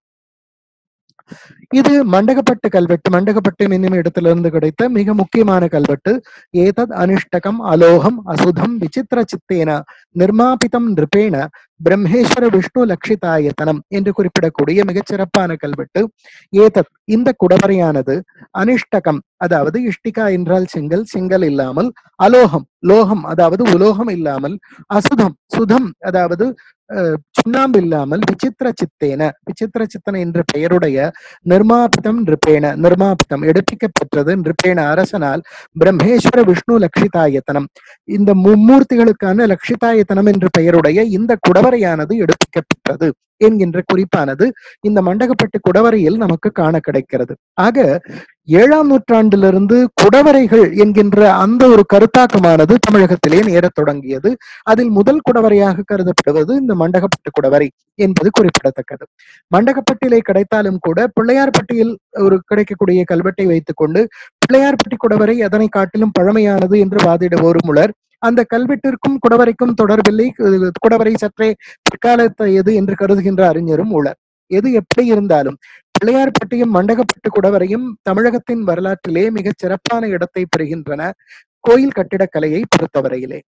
இது மண்டகப்பட்டு கல்வெட்டு மண்டகப்பட்டு என்னும் இடத்திலிருந்து கிடைத்த மிக முக்கியமான கல்வெட்டு ஏதத் அனுஷ்டகம் அலோகம் அசுதம் விசித்திர சித்தேன நிர்மாபிதம் நிருபேண பிரம்மேஸ்வர விஷ்ணு லட்சிதாயத்தனம் என்று குறிப்பிடக்கூடிய மிகச் சிறப்பான கல்வெட்டு ஏதத் இந்த குடவரையானது அனிஷ்டகம் அதாவது இஷ்டிகா என்றால் செங்கல் செங்கல் இல்லாமல் அலோகம் லோகம் அதாவது உலோகம் இல்லாமல் அசுதம் சுதம் அதாவது அஹ், சுண்ணாம்பு இல்லாமல் விசித்திர சித்தேன விசித்திர சித்தன என்ற பெயருடைய நிர்மாபிதம் நிருப்பேண நிர்மாபிதம் எடுப்பிக்கப் பெற்றது நிருப்பேண அரசனால் பிரம்மேஸ்வர விஷ்ணு லட்சிதாயத்தனம் இந்த மும்மூர்த்திகளுக்கான லட்சிதாயத்தனம் என்ற பெயருடைய இந்த குடவரையானது எடுப்பிக்கப்பட்டது என்கின்ற குறிப்பானது இந்த மண்டகப்பட்டு குடவரையில் நமக்கு காண கிடைக்கிறது ஆக ஏழாம் நூற்றாண்டிலிருந்து குடவரைகள் என்கின்ற அந்த ஒரு கருத்தாக்கமானது தமிழகத்திலே நேரத் தொடங்கியது அதில் முதல் குடவரையாக கருதப்படுவது இந்த மண்டகப்பட்டு குடவரை என்பது குறிப்பிடத்தக்கது மண்டகப்பட்டிலே கிடைத்தாலும் கூட பிள்ளையார்பட்டியில் ஒரு கிடைக்கக்கூடிய கல்வெட்டை வைத்துக்கொண்டு பிள்ளையார்பட்டி குடவரை அதனை காட்டிலும் பழமையானது என்று வாதிடுவோரும் உளர் அந்த கல்வெட்டிற்கும் குடவரைக்கும் தொடர்பில்லை கு- குடவரை சற்றே பிற்காலத்தையது என்று கருதுகின்ற அறிஞரும் உளர் எது எப்படி இருந்தாலும் பிள்ளையார்பட்டியும் மண்டகப்பட்டு குடவரையும் தமிழகத்தின் வரலாற்றிலே மிகச் சிறப்பான இடத்தை பெறுகின்றன கோயில் கட்டிடக்கலையை பொறுத்தவரையிலே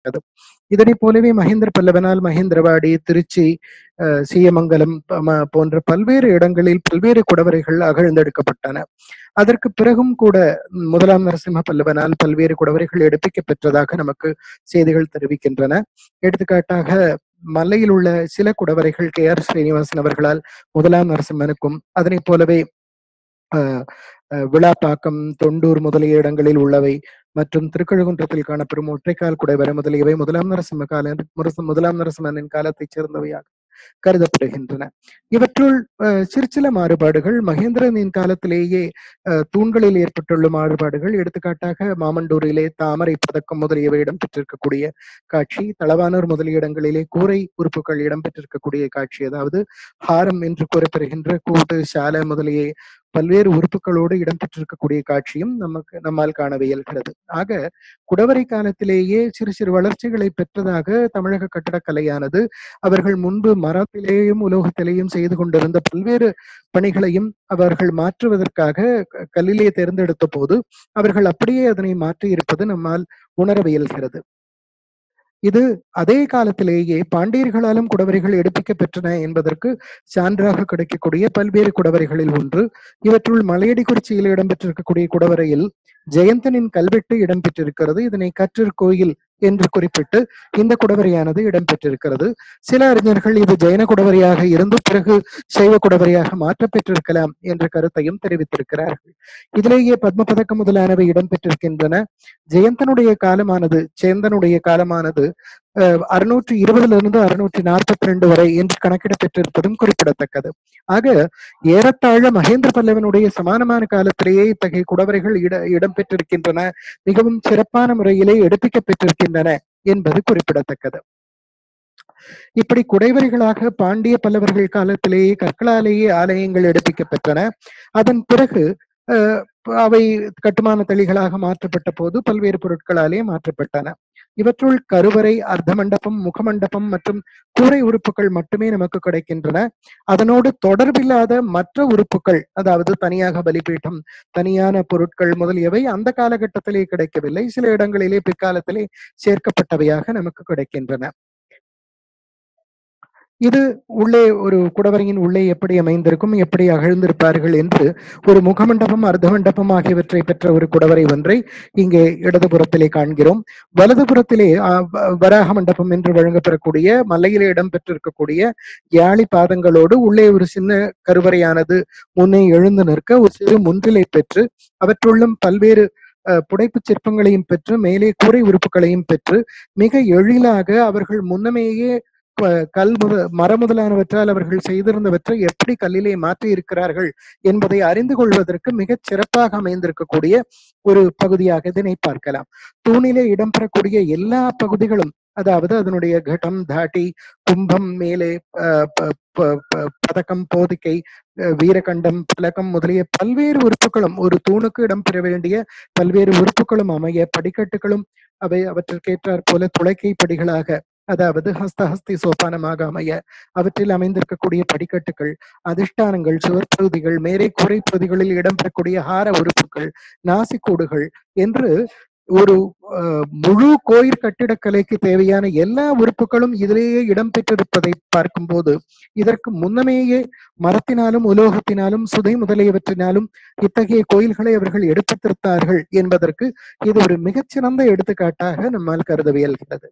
குறிப்பிடத்தக்கது இதனை போலவே மகேந்திர பல்லவனால் மகேந்திரவாடி திருச்சி அஹ், சீயமங்கலம் ப- ம- போன்ற பல்வேறு இடங்களில் பல்வேறு குடவரைகள் அகழ்ந்தெடுக்கப்பட்டன அதற்கு பிறகும் கூட ம், முதலாம் நரசிம்ம பல்லவனால் பல்வேறு குடவரைகள் எடுப்பிக்கப் பெற்றதாக நமக்கு செய்திகள் தெரிவிக்கின்றன எடுத்துக்காட்டாக மலையில் உள்ள சில குடவரைகள் கே ஆர் ஸ்ரீனிவாசன் அவர்களால் முதலாம் நரசிம்மனுக்கும் அதனைப் போலவே அஹ், அஹ், விழாப்பாக்கம் தொண்டூர் முதலிய இடங்களில் உள்ளவை மற்றும் திருக்கழுகுன்றத்தில் காணப்படும் ஒற்றைக்கால் குடைவரை முதலியவை முதலாம் நரசிம்ம கால முரசு- முதலாம் நரசிம்மனின் காலத்தைச் சேர்ந்தவையாக கருதப்படுகின்றன இவற்றுள் அஹ், சிறு சில மாறுபாடுகள் மகேந்திரனின் காலத்திலேயே அஹ், தூண்களில் ஏற்பட்டுள்ள மாறுபாடுகள் எடுத்துக்காட்டாக மாமண்டூரிலே தாமரை பதக்கம் முதலியவை இடம்பெற்றிருக்கக்கூடிய காட்சி தளவானூர் முதலிய இடங்களிலே கூரை உறுப்புகள் இடம்பெற்றிருக்கக்கூடிய காட்சி அதாவது ஹாரம் என்று கூறப்பெறுகின்ற கூட்டு சாலை முதலிய பல்வேறு உறுப்புகளோடு இடம்பெற்றிருக்கக்கூடிய காட்சியும் நமக்கு நம்மால் காண இயல்கிறது ஆக குடவரை காலத்திலேயே சிறு சிறு வளர்ச்சிகளை பெற்றதாக தமிழக கட்டடக்கலையானது அவர்கள் முன்பு மரத்திலேயும் உலோகத்திலேயும் செய்து கொண்டிருந்த பல்வேறு பணிகளையும் அவர்கள் மாற்றுவதற்காக க- கல்லிலே தேர்ந்தெடுத்த போது அவர்கள் அப்படியே அதனை மாற்றி இருப்பது நம்மால் உணர இயல்கிறது இது அதே காலத்திலேயே பாண்டியர்களாலும் குடவரைகள் எடுப்பிக்கப் பெற்றன என்பதற்கு சான்றாக கிடைக்கக்கூடிய பல்வேறு குடவரைகளில் ஒன்று இவற்றுள் மலையடிக்குறிச்சியில் இடம்பெற்றிருக்கக்கூடிய குடவரையில் ஜெயந்தனின் கல்வெட்டு இடம்பெற்றிருக்கிறது இதனை கற்றூர் கோயில் என்று குறிப்பிட்டு இந்த குடவரையானது இடம்பெற்றிருக்கிறது சில அறிஞர்கள் இது ஜெயன குடவரையாக இருந்து பிறகு சைவ குடவரையாக மாற்றப்பெற்றிருக்கலாம் என்ற கருத்தையும் தெரிவித்திருக்கிறார்கள் இதிலேயே பத்ம பதக்கம் முதலானவை இடம்பெற்றிருக்கின்றன ஜெயந்தனுடைய காலமானது சேந்தனுடைய காலமானது அஹ், அறுநூற்றி இருபதுல இருந்து அறுநூற்றி நாற்பத்தி ரெண்டு வரை என்று கணக்கிடப்பெற்றிருப்பதும் குறிப்பிடத்தக்கது ஆக ஏறத்தாழ மகேந்திர பல்லவனுடைய சமானமான காலத்திலேயே இத்தகைய குடவரைகள் இட இடம்பெற்றிருக்கின்றன மிகவும் சிறப்பான முறையிலே எடுப்பிக்கப் பெற்றிருக்கின்றன என்பது குறிப்பிடத்தக்கது இப்படி குடைவரைகளாக பாண்டிய பல்லவர்கள் காலத்திலேயே கற்களாலேயே ஆலயங்கள் எடுப்பிக்கப் பெற்றன அதன் பிறகு அஹ், அவை கட்டுமான தளிகளாக மாற்றப்பட்ட போது பல்வேறு பொருட்களாலே மாற்றப்பட்டன இவற்றுள் கருவறை அர்த்த மண்டபம் முகமண்டபம் மற்றும் கூரை உறுப்புகள் மட்டுமே நமக்கு கிடைக்கின்றன அதனோடு தொடர்பில்லாத மற்ற உறுப்புகள் அதாவது தனியாக பலிபீடம் தனியான பொருட்கள் முதலியவை அந்த காலகட்டத்திலே கிடைக்கவில்லை சில இடங்களிலே பிற்காலத்திலே சேர்க்கப்பட்டவையாக நமக்கு கிடைக்கின்றன இது உள்ளே ஒரு குடவரையின் உள்ளே எப்படி அமைந்திருக்கும் எப்படி அகழ்ந்திருப்பார்கள் என்று ஒரு முகமண்டபம் அர்த்த மண்டபம் ஆகியவற்றை பெற்ற ஒரு குடவரை ஒன்றை இங்கே இடதுபுறத்திலே காண்கிறோம் வலதுபுறத்திலே ஆ, வ- வராக மண்டபம் என்று வழங்கப்பெறக்கூடிய மலையிலே இடம்பெற்றிருக்கக்கூடிய யாழி பாதங்களோடு உள்ளே ஒரு சின்ன கருவறையானது முன்னே எழுந்து நிற்க ஒரு சிறு முன்றிலை பெற்று அவற்றுள்ளும் பல்வேறு அஹ், புடைப்புச் சிற்பங்களையும் பெற்று மேலே கூரை உறுப்புகளையும் பெற்று மிக எழிலாக அவர்கள் முன்னமேயே ப- கல் முத மர முதலானவற்றால் அவர்கள் செய்திருந்தவற்றை எப்படி கல்லிலே மாற்றி இருக்கிறார்கள் என்பதை அறிந்து கொள்வதற்கு மிகச் சிறப்பாக அமைந்திருக்கக்கூடிய ஒரு பகுதியாக இதனை பார்க்கலாம் தூணிலே இடம்பெறக்கூடிய எல்லா பகுதிகளும் அதாவது அதனுடைய கடம் தாட்டி கும்பம் மேலே அஹ், ப- ப- ப- பதக்கம் போதிக்கை அஹ், வீரகண்டம் பலகம் முதலிய பல்வேறு உறுப்புகளும் ஒரு தூணுக்கு இடம்பெற வேண்டிய பல்வேறு உறுப்புகளும் அமைய படிக்கட்டுகளும் அவை அவற்றிற்கேற்றாற் போல துளைக்கை படிகளாக அதாவது ஹஸ்தஹஸ்தி சோபானமாக அமைய அவற்றில் அமைந்திருக்கக்கூடிய படிக்கட்டுகள் அதிஷ்டானங்கள் சுவர்பகுதிகள் மேலே கூரை பகுதிகளில் இடம்பெறக்கூடிய ஹார உறுப்புகள் நாசிக்கூடுகள் என்று ஒரு அஹ், முழு கோயில் கட்டிடக்கலைக்கு தேவையான எல்லா உறுப்புகளும் இதிலேயே இடம்பெற்றிருப்பதை பார்க்கும்போது இதற்கு முன்னமேயே மரத்தினாலும் உலோகத்தினாலும் சுதை முதலியவற்றினாலும் இத்தகைய கோயில்களை அவர்கள் எடுப்பித்திருத்தார்கள் என்பதற்கு இது ஒரு மிகச்சிறந்த எடுத்துக்காட்டாக நம்மால் கருத இயல்கிறது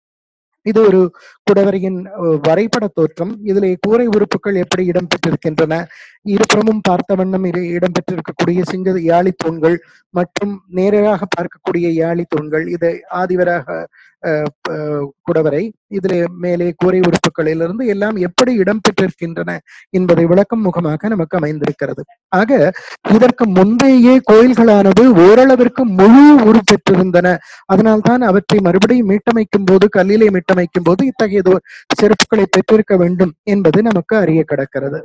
இது ஒரு குடவரையின் அஹ், வரைபட தோற்றம் இதிலே கூரை உறுப்புகள் எப்படி இடம்பெற்றிருக்கின்றன இருபுறமும் பார்த்த வண்ணம் இரு- இடம்பெற்றிருக்கக்கூடிய சிங்க யாழி தூண்கள் மற்றும் நேராக பார்க்கக்கூடிய யாழி தூண்கள் இது ஆதிவராக அஹ், ப- குடவரை இதிலே மேலே கூரை உறுப்புகளிலிருந்து எல்லாம் எப்படி இடம்பெற்றிருக்கின்றன என்பதை விளக்கும் முகமாக நமக்கு அமைந்திருக்கிறது ஆக இதற்கு முன்பேயே கோயில்களானது ஓரளவிற்கு முழு உருப்பெற்றிருந்தன அதனால்தான் அவற்றை மறுபடியும் மீட்டமைக்கும் போது கல்லிலே மீட்டமைக்கும் போது இத்தகைய சிறப்புகளை பெற்றிருக்க வேண்டும் என்பது நமக்கு அறிய கிடக்கிறது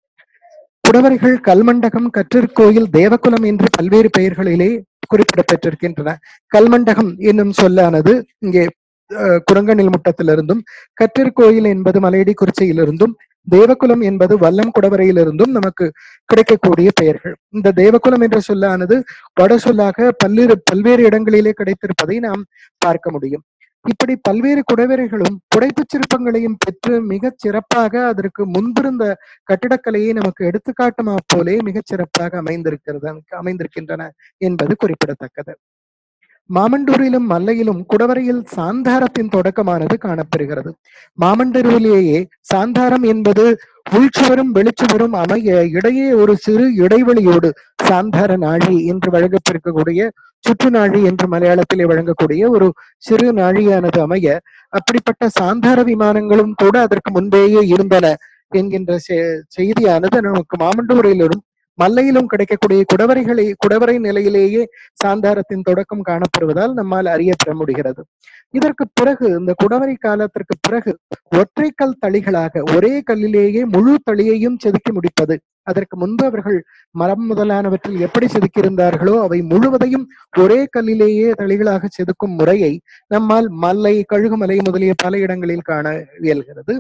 குடவரைகள் கல்மண்டகம் கற்றிற்கோயில் தேவகுலம் என்று பல்வேறு பெயர்களிலே குறிப்பிடப்பட்டிருக்கின்றன கல்மண்டகம் என்னும் சொல்லானது இங்கே அஹ், குரங்கணில் முட்டத்திலிருந்தும் கற்றிற்கோயில் என்பது மலையடி குறிச்சியிலிருந்தும் தேவகுலம் என்பது வல்லம் குடவரையிலிருந்தும் நமக்கு கிடைக்கக்கூடிய பெயர்கள் இந்த தேவகுலம் என்ற சொல்லானது வட சொல்லாக பல்வேறு பல்வேறு இடங்களிலே கிடைத்திருப்பதை நாம் பார்க்க முடியும் இப்படி பல்வேறு குடைவரைகளும் புடைப்புச் சிற்பங்களையும் பெற்று மிகச் சிறப்பாக அதற்கு முன்பிருந்த கட்டிடக்கலையை நமக்கு எடுத்துக்காட்டுமா போலே மிகச் சிறப்பாக அமைந்திருக்கிறது அமைந்திருக்கின்றன என்பது குறிப்பிடத்தக்கது மாமண்டூரிலும் மல்லையிலும் குடவரையில் சாந்தாரத்தின் தொடக்கமானது காணப்பெறுகிறது மாமண்டூரிலேயே சாந்தாரம் என்பது உள்சுவரும் வெளிச்சுவரும் அமைய இடையே ஒரு சிறு இடைவெளியோடு சாந்தார நாழி என்று வழங்கப்பெறக்கூடிய சுற்று நாழி என்று மலையாளத்திலே வழங்கக்கூடிய ஒரு சிறு நாழியானது அமைய அப்படிப்பட்ட சாந்தார விமானங்களும் கூட அதற்கு முன்பேயே இருந்தன என்கின்ற செ- செய்தியானது நமக்கு மாமண்டூரிலும் மல்லையிலும் கிடைக்கக்கூடிய குடவரைகளை குடவரை நிலையிலேயே சாந்தாரத்தின் தொடக்கம் காணப்படுவதால் நம்மால் அறியப்பெற முடிகிறது இதற்கு பிறகு இந்த குடவரை காலத்திற்கு பிறகு ஒற்றைக்கல் தளிகளாக ஒரே கல்லிலேயே முழு தளியையும் செதுக்கி முடிப்பது அதற்கு முன்பு அவர்கள் மரம் முதலானவற்றில் எப்படி செதுக்கியிருந்தார்களோ அவை முழுவதையும் ஒரே கல்லிலேயே தளிகளாக செதுக்கும் முறையை நம்மால் மல்லை கழுகுமலை முதலிய பல இடங்களில் காண இயல்கிறது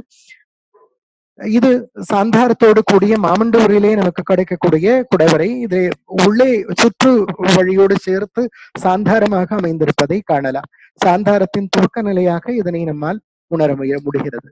இது சாந்தாரத்தோடு கூடிய மாமண்டூரிலே நமக்கு கிடைக்கக்கூடிய குடவரை இது உள்ளே சுற்று வழியோடு சேர்த்து சாந்தாரமாக அமைந்திருப்பதை காணலாம் சாந்தாரத்தின் துவக்க நிலையாக இதனை நம்மால் உணர முய- முடிகிறது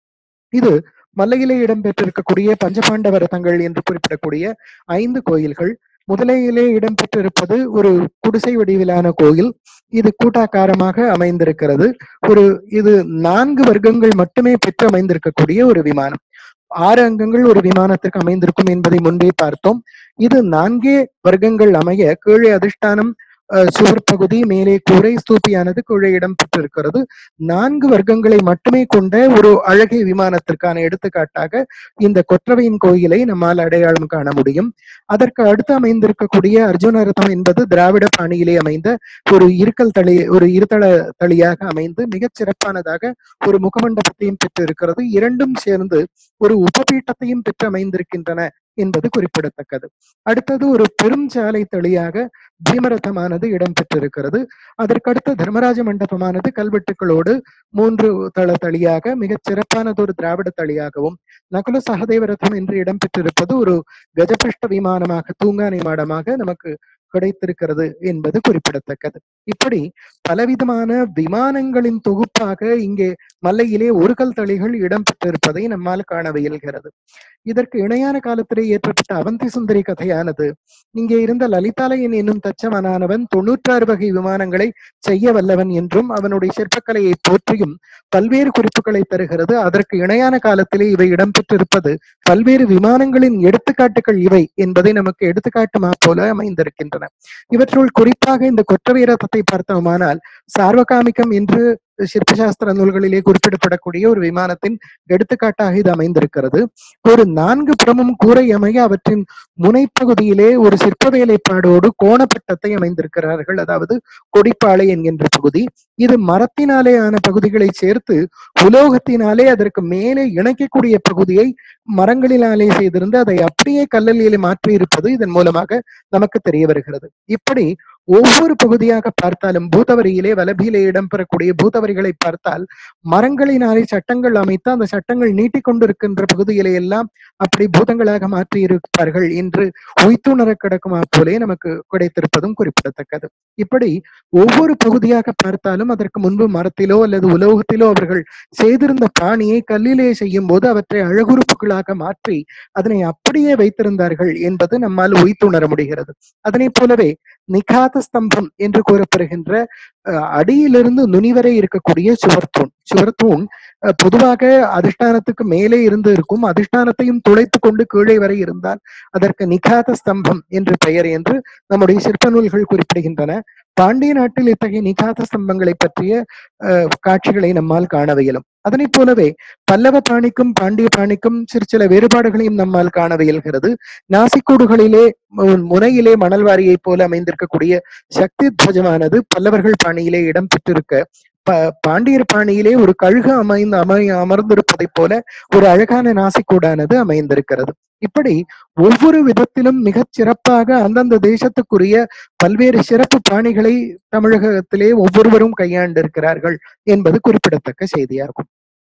இது மல்லையிலே இடம்பெற்றிருக்கக்கூடிய பஞ்சபாண்டவ ரதங்கள் என்று குறிப்பிடக்கூடிய ஐந்து கோயில்கள் முதலையிலே இடம்பெற்றிருப்பது ஒரு குடிசை வடிவிலான கோயில் இது கூட்டாக்காரமாக அமைந்திருக்கிறது ஒரு இது நான்கு வர்க்கங்கள் மட்டுமே பெற்று அமைந்திருக்கக்கூடிய ஒரு விமானம் ஆறு அங்கங்கள் ஒரு விமானத்திற்கு அமைந்திருக்கும் என்பதை முன்பே பார்த்தோம் இது நான்கே வர்க்கங்கள் அமைய கீழே அதிஷ்டானம் அஹ், சுவர் பகுதி மேலே கூரை ஸ்தூபியானது கீழே இடம் பெற்றிருக்கிறது நான்கு வர்க்கங்களை மட்டுமே கொண்ட ஒரு அழகிய விமானத்திற்கான எடுத்துக்காட்டாக இந்த கொற்றவையின் கோயிலை நம்மால் அடையாளம் காண முடியும் அதற்கு அடுத்து அமைந்திருக்கக்கூடிய அர்ஜுன ரதம் என்பது திராவிட பாணியிலே அமைந்த ஒரு இருக்கல் தளி ஒரு இருதள தளியாக அமைந்து மிகச் சிறப்பானதாக ஒரு முகமண்டபத்தையும் பெற்று இருக்கிறது இரண்டும் சேர்ந்து ஒரு உபபீட்டத்தையும் பெற்று அமைந்திருக்கின்றன என்பது குறிப்பிடத்தக்கது அடுத்தது ஒரு பெரும் சாலை தளியாக பீமரதமானது இடம்பெற்றிருக்கிறது அதற்கடுத்து தர்மராஜ மண்டபமானது கல்வெட்டுகளோடு மூன்று தள தளியாக மிகச் சிறப்பானதொரு திராவிட தளியாகவும் நகுல சகதேவ ரதம் என்று இடம்பெற்றிருப்பது ஒரு கஜபிருஷ்ட விமானமாக தூங்கானை மாடமாக நமக்கு கிடைத்திருக்கிறது என்பது குறிப்பிடத்தக்கது இப்படி பலவிதமான விமானங்களின் தொகுப்பாக இங்கே மல்லையிலே ஒரு கல் தளிகள் இடம்பெற்றிருப்பதை நம்மால் காண இயல்கிறது இதற்கு இணையான காலத்திலே ஏற்றப்பட்ட அவந்தி சுந்தரி கதையானது இங்கே இருந்த லலிதாலயன் என்னும் தச்சவனானவன் தொன்னூற்றாறு வகை விமானங்களை செய்ய வல்லவன் என்றும் அவனுடைய சிற்பக்கலையை போற்றியும் பல்வேறு குறிப்புகளை தருகிறது அதற்கு இணையான காலத்திலே இவை இடம்பெற்றிருப்பது பல்வேறு விமானங்களின் எடுத்துக்காட்டுகள் இவை என்பதை நமக்கு எடுத்துக்காட்டுமா போல அமைந்திருக்கின்றன இவற்றுள் குறிப்பாக இந்த கொற்றவை ரதத்தை பார்த்தோமானால் சார்வகாமிகம் என்று சிற்பசாஸ்திர நூல்களிலே குறிப்பிடப்படக்கூடிய ஒரு விமானத்தின் எடுத்துக்காட்டாக இது அமைந்திருக்கிறது ஒரு நான்கு புறமும் கூரை அமைய அவற்றின் முனைப்பகுதியிலே ஒரு சிற்ப வேலைப்பாடோடு கோணப்பட்டத்தை அமைந்திருக்கிறார்கள் அதாவது கொடிப்பாளை என்கின்ற பகுதி இது மரத்தினாலே ஆன பகுதிகளை சேர்த்து உலோகத்தினாலே அதற்கு மேலே இணைக்கக்கூடிய பகுதியை மரங்களினாலே செய்திருந்து அதை அப்படியே கல்லலிலே மாற்றி இருப்பது இதன் மூலமாக நமக்கு தெரிய வருகிறது இப்படி ஒவ்வொரு பகுதியாக பார்த்தாலும் பூதவரியிலே வலபியிலே இடம்பெறக்கூடிய பூதவரிகளை பார்த்தால் மரங்களினாலே சட்டங்கள் அமைத்து அந்த சட்டங்கள் நீட்டிக்கொண்டிருக்கின்ற பகுதியிலே எல்லாம் அப்படி பூதங்களாக மாற்றி இருப்பார்கள் என்று உய்த்துணர கிடக்குமா போலே நமக்கு கிடைத்திருப்பதும் குறிப்பிடத்தக்கது இப்படி ஒவ்வொரு பகுதியாக பார்த்தாலும் அதற்கு முன்பு மரத்திலோ அல்லது உலோகத்திலோ அவர்கள் செய்திருந்த பாணியை கல்லிலே செய்யும் போது அவற்றை அழகுறுப்புகளாக மாற்றி அதனை அப்படியே வைத்திருந்தார்கள் என்பது நம்மால் உய்த்துணர முடிகிறது அதனை போலவே நிகாத ஸ்தம்பம் என்று கூறப்படுகின்ற அஹ், அடியிலிருந்து நுனி வரை இருக்கக்கூடிய சுவர்த்தூண் சுவர்த்தூண் அஹ், பொதுவாக அதிஷ்டானத்துக்கு மேலே இருந்து இருக்கும் அதிஷ்டானத்தையும் துளைத்து கொண்டு கீழே வரை இருந்தால் அதற்கு நிகாத ஸ்தம்பம் என்று பெயர் என்று நம்முடைய சிற்ப நூல்கள் குறிப்பிடுகின்றன பாண்டிய நாட்டில் இத்தகைய நிகாத ஸ்தம்பங்களை பற்றிய அஹ், காட்சிகளை நம்மால் காண இயலும் அதனைப் போலவே பல்லவ பாணிக்கும் பாண்டிய பாணிக்கும் சிறு சில வேறுபாடுகளையும் நம்மால் காண இயல்கிறது நாசிக்கூடுகளிலே மு- முனையிலே மணல்வாரியைப் போல அமைந்திருக்கக்கூடிய சக்தி துவஜமானது பல்லவர்கள் பாணியிலே இடம் பெற்றிருக்க ப- பாண்டியர் பாணியிலே ஒரு கழுகு அமைந்து அமை அமர்ந்திருப்பதைப் போல ஒரு அழகான நாசிக்கூடானது அமைந்திருக்கிறது இப்படி ஒவ்வொரு விதத்திலும் மிகச் சிறப்பாக அந்தந்த தேசத்துக்குரிய பல்வேறு சிறப்பு பாணிகளை தமிழகத்திலே ஒவ்வொருவரும் கையாண்டிருக்கிறார்கள் என்பது குறிப்பிடத்தக்க செய்தியாகும்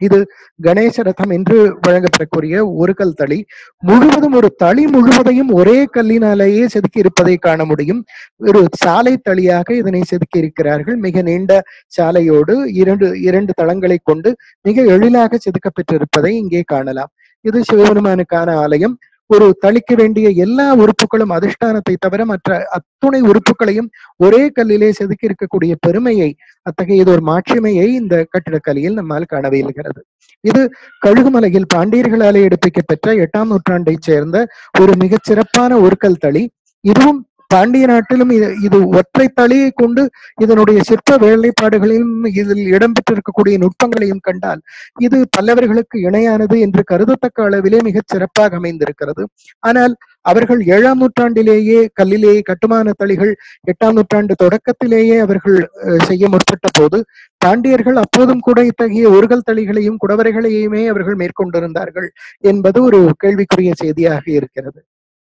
இது கணேச ரதம் என்று வழங்கப்படக்கூடிய ஒரு கல் தளி முழுவதும் ஒரு தளி முழுவதையும் ஒரே கல்லினாலேயே செதுக்கி இருப்பதை காண முடியும் ஒரு சாலை தளியாக இதனை செதுக்கி இருக்கிறார்கள் மிக நீண்ட சாலையோடு இரண்டு இரண்டு தளங்களை கொண்டு மிக எளிதாக செதுக்கப்பட்டிருப்பதை இங்கே காணலாம் இது சிவபெருமானுக்கான ஆலயம் ஒரு தளிக்க வேண்டிய எல்லா உறுப்புகளும் அதிஷ்டானத்தை தவிர மற்ற அத்துணை உறுப்புகளையும் ஒரே கல்லிலே செதுக்கி இருக்கக்கூடிய பெருமையை அத்தகைய ஒரு மாட்சிமையை இந்த கட்டிடக்கலையில் நம்மால் காண இயலுகிறது இது கழுகுமலையில் பாண்டியர்களாலே எடுப்பிக்கப்பெற்ற எட்டாம் நூற்றாண்டைச் சேர்ந்த ஒரு மிகச் சிறப்பான ஒருக்கல் தளி இதுவும் பாண்டிய நாட்டிலும் இது இது ஒற்றை தளியை கொண்டு இதனுடைய சிற்ப வேலைப்பாடுகளையும் இதில் இடம்பெற்றிருக்கக்கூடிய நுட்பங்களையும் கண்டால் இது பல்லவர்களுக்கு இணையானது என்று கருதத்தக்க அளவிலே மிகச் சிறப்பாக அமைந்திருக்கிறது ஆனால் அவர்கள் ஏழாம் நூற்றாண்டிலேயே கல்லிலேயே கட்டுமான தளிகள் எட்டாம் நூற்றாண்டு தொடக்கத்திலேயே அவர்கள் அஹ், செய்ய முற்பட்ட போது பாண்டியர்கள் அப்போதும் கூட இத்தகைய ஒருகல் தளிகளையும் குடவரைகளையுமே அவர்கள் மேற்கொண்டிருந்தார்கள் என்பது ஒரு கேள்விக்குரிய செய்தியாக இருக்கிறது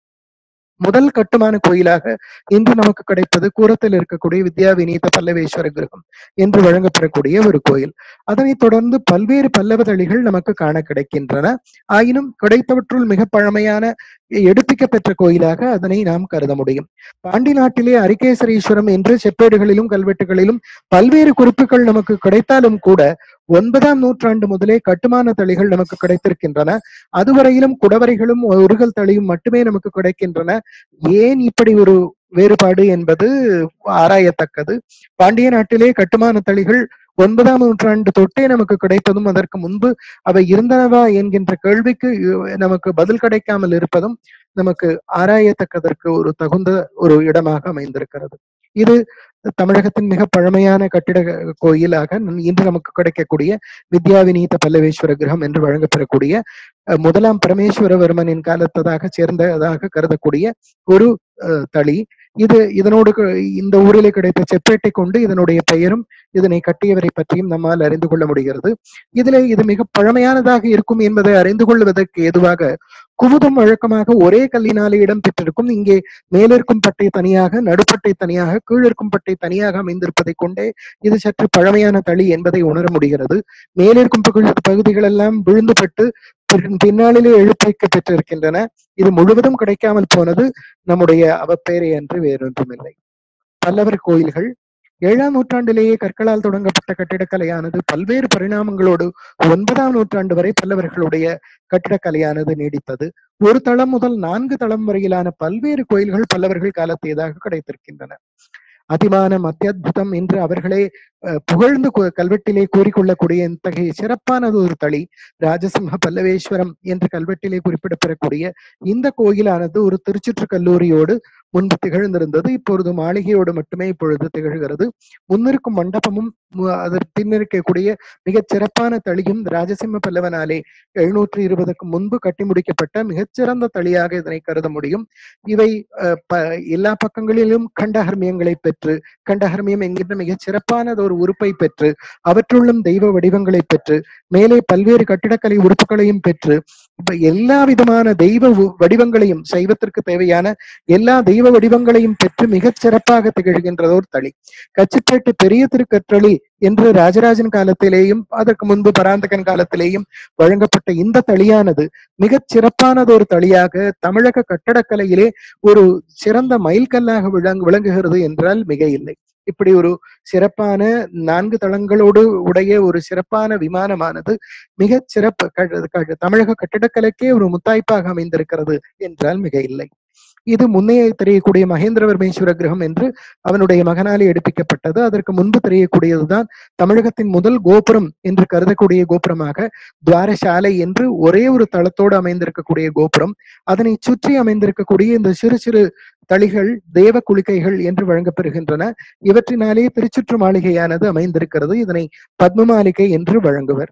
முதல் கட்டுமான கோயிலாக இன்று நமக்கு கிடைப்பது கூரத்தில் இருக்கக்கூடிய வித்யா வினீத பல்லவேஸ்வர கிரகம் என்று வழங்கப்படக்கூடிய ஒரு கோயில் அதனைத் தொடர்ந்து பல்வேறு பல்லவ தளிகள் நமக்கு காண கிடைக்கின்றன ஆயினும் கிடைத்தவற்றுள் மிக பழமையான எடுப்பிக்க பெற்ற கோயிலாக அதனை நாம் கருத முடியும் பாண்டி நாட்டிலே அரிகேசரீஸ்வரம் என்று செப்பேடுகளிலும் கல்வெட்டுகளிலும் பல்வேறு குறிப்புகள் நமக்கு கிடைத்தாலும் கூட ஒன்பதாம் நூற்றாண்டு முதலே கட்டுமான தளிகள் நமக்கு கிடைத்திருக்கின்றன அதுவரையிலும் குடவரைகளும் ஒருகல் தளியும் மட்டுமே நமக்கு கிடைக்கின்றன ஏன் இப்படி ஒரு வேறுபாடு என்பது ஆராயத்தக்கது பாண்டிய நாட்டிலே கட்டுமான தளிகள் ஒன்பதாம் நூற்றாண்டு தொட்டே நமக்கு கிடைப்பதும் அதற்கு முன்பு அவை இருந்தனவா என்கின்ற கேள்விக்கு அஹ், நமக்கு பதில் கிடைக்காமல் இருப்பதும் நமக்கு ஆராயத்தக்கதற்கு ஒரு தகுந்த ஒரு இடமாக அமைந்திருக்கிறது இது தமிழகத்தின் மிக பழமையான கட்டிட கோயிலாக இன்று நமக்கு கிடைக்கக்கூடிய வித்யாவினீத பல்லவேஸ்வர கிரகம் என்று வழங்கப்பெறக்கூடிய அஹ், முதலாம் பரமேஸ்வரவர்மனின் காலத்ததாக சேர்ந்ததாக கருதக்கூடிய ஒரு அஹ், தளி இது இதனோடு க- இந்த ஊரிலே கிடைத்த செப்பேட்டை கொண்டு இதனுடைய பெயரும் இதனை கட்டியவரை பற்றியும் நம்மால் அறிந்து கொள்ள முடிகிறது இதிலே இது மிக பழமையானதாக இருக்கும் என்பதை அறிந்து கொள்வதற்கு ஏதுவாக குமுதம் வழக்கமாக ஒரே கல்லினாலே இடம் பெற்றிருக்கும் இங்கே மேலிருக்கும் பட்டை தனியாக நடுப்பட்டை தனியாக கீழிருக்கும் பட்டை தனியாக அமைந்திருப்பதை கொண்டே இது சற்று பழமையான தளி என்பதை உணர முடிகிறது மேலிருக்கும் பகுதி பகுதிகள் எல்லாம் விழுந்துபட்டு பின்- பின்னாளிலே எழுப்பிக்க பெற்றிருக்கின்றன இது முழுவதும் கிடைக்காமல் போனது நம்முடைய அவப்பேரை அன்று வேறொன்றுமில்லை பல்லவர் கோயில்கள் ஏழாம் நூற்றாண்டிலேயே கற்களால் தொடங்கப்பட்ட கட்டிடக்கலையானது பல்வேறு பரிணாமங்களோடு ஒன்பதாம் நூற்றாண்டு வரை பல்லவர்களுடைய கட்டிடக்கலையானது நீடித்தது ஒரு தளம் முதல் நான்கு தளம் வரையிலான பல்வேறு கோயில்கள் பல்லவர்கள் காலத்தியதாக கிடைத்திருக்கின்றன அதிமானம் அத்தியுதம் என்று அவர்களே அஹ், புகழ்ந்து கு- கல்வெட்டிலே கூறிக்கொள்ளக்கூடிய இத்தகைய சிறப்பானது ஒரு தளி ராஜசிம்ம பல்லவேஸ்வரம் என்று கல்வெட்டிலே குறிப்பிடப்பெறக்கூடிய இந்த கோயிலானது ஒரு திருச்சுற்று கல்லூரியோடு முன்பு திகழ்ந்திருந்தது இப்பொழுது மாளிகையோடு மட்டுமே இப்பொழுது திகழ்கிறது முன்னிருக்கும் மண்டபமும் மு- அதற்கு பின்னிருக்கக்கூடிய மிகச் சிறப்பான தளியும் ராஜசிம்ம பல்லவனாலே எழுநூற்றி இருபதுக்கு முன்பு கட்டி முடிக்கப்பட்ட மிகச்சிறந்த தளியாக இதனை கருத முடியும் இவை அஹ், ப- எல்லா பக்கங்களிலும் கண்டஹர்மியங்களை பெற்று கண்டஹர்மியம் என்கின்ற மிகச் சிறப்பானது ஒரு உறுப்பை பெற்று அவற்றுள்ளும் தெய்வ வடிவங்களை பெற்று மேலே பல்வேறு கட்டிடக்கலை உறுப்புகளையும் பெற்று இப்ப எல்லா விதமான தெய்வ உ- வடிவங்களையும் சைவத்திற்கு தேவையான எல்லா தெய்வ வடிவங்களையும் பெற்று மிகச் சிறப்பாக திகழ்கின்றதோர் தளி கச்சிப்பேட்டு பெரிய திருக்கற்றளி என்று ராஜராஜன் காலத்திலேயும் அதற்கு முன்பு பராந்தகன் காலத்திலேயும் வழங்கப்பட்ட இந்த தளியானது மிகச் சிறப்பானது ஒரு தளியாக தமிழக கட்டடக்கலையிலே ஒரு சிறந்த மைல்கல்லாக விளங்கு விளங்குகிறது என்றால் மிக இல்லை இப்படி ஒரு சிறப்பான நான்கு தளங்களோடு உடைய ஒரு சிறப்பான விமானமானது மிகச் சிறப்பு க- க- தமிழக கட்டிடக்கலைக்கே ஒரு முத்தாய்ப்பாக அமைந்திருக்கிறது என்றால் மிக இல்லை இது முன்னே தெரியக்கூடிய மகேந்திரவர்மேஸ்வர கிரகம் என்று அவனுடைய மகனாலே எடுப்பிக்கப்பட்டது அதற்கு முன்பு தெரியக்கூடியதுதான் தமிழகத்தின் முதல் கோபுரம் என்று கருதக்கூடிய கோபுரமாக துவாரசாலை என்று ஒரே ஒரு தளத்தோடு அமைந்திருக்கக்கூடிய கோபுரம் அதனை சுற்றி அமைந்திருக்கக்கூடிய இந்த சிறு சிறு தளிகள் தேவ குளிக்கைகள் என்று வழங்கப்பெறுகின்றன இவற்றினாலே திருச்சுற்று மாளிகையானது அமைந்திருக்கிறது இதனை பத்ம மாளிகை என்று வழங்குவர்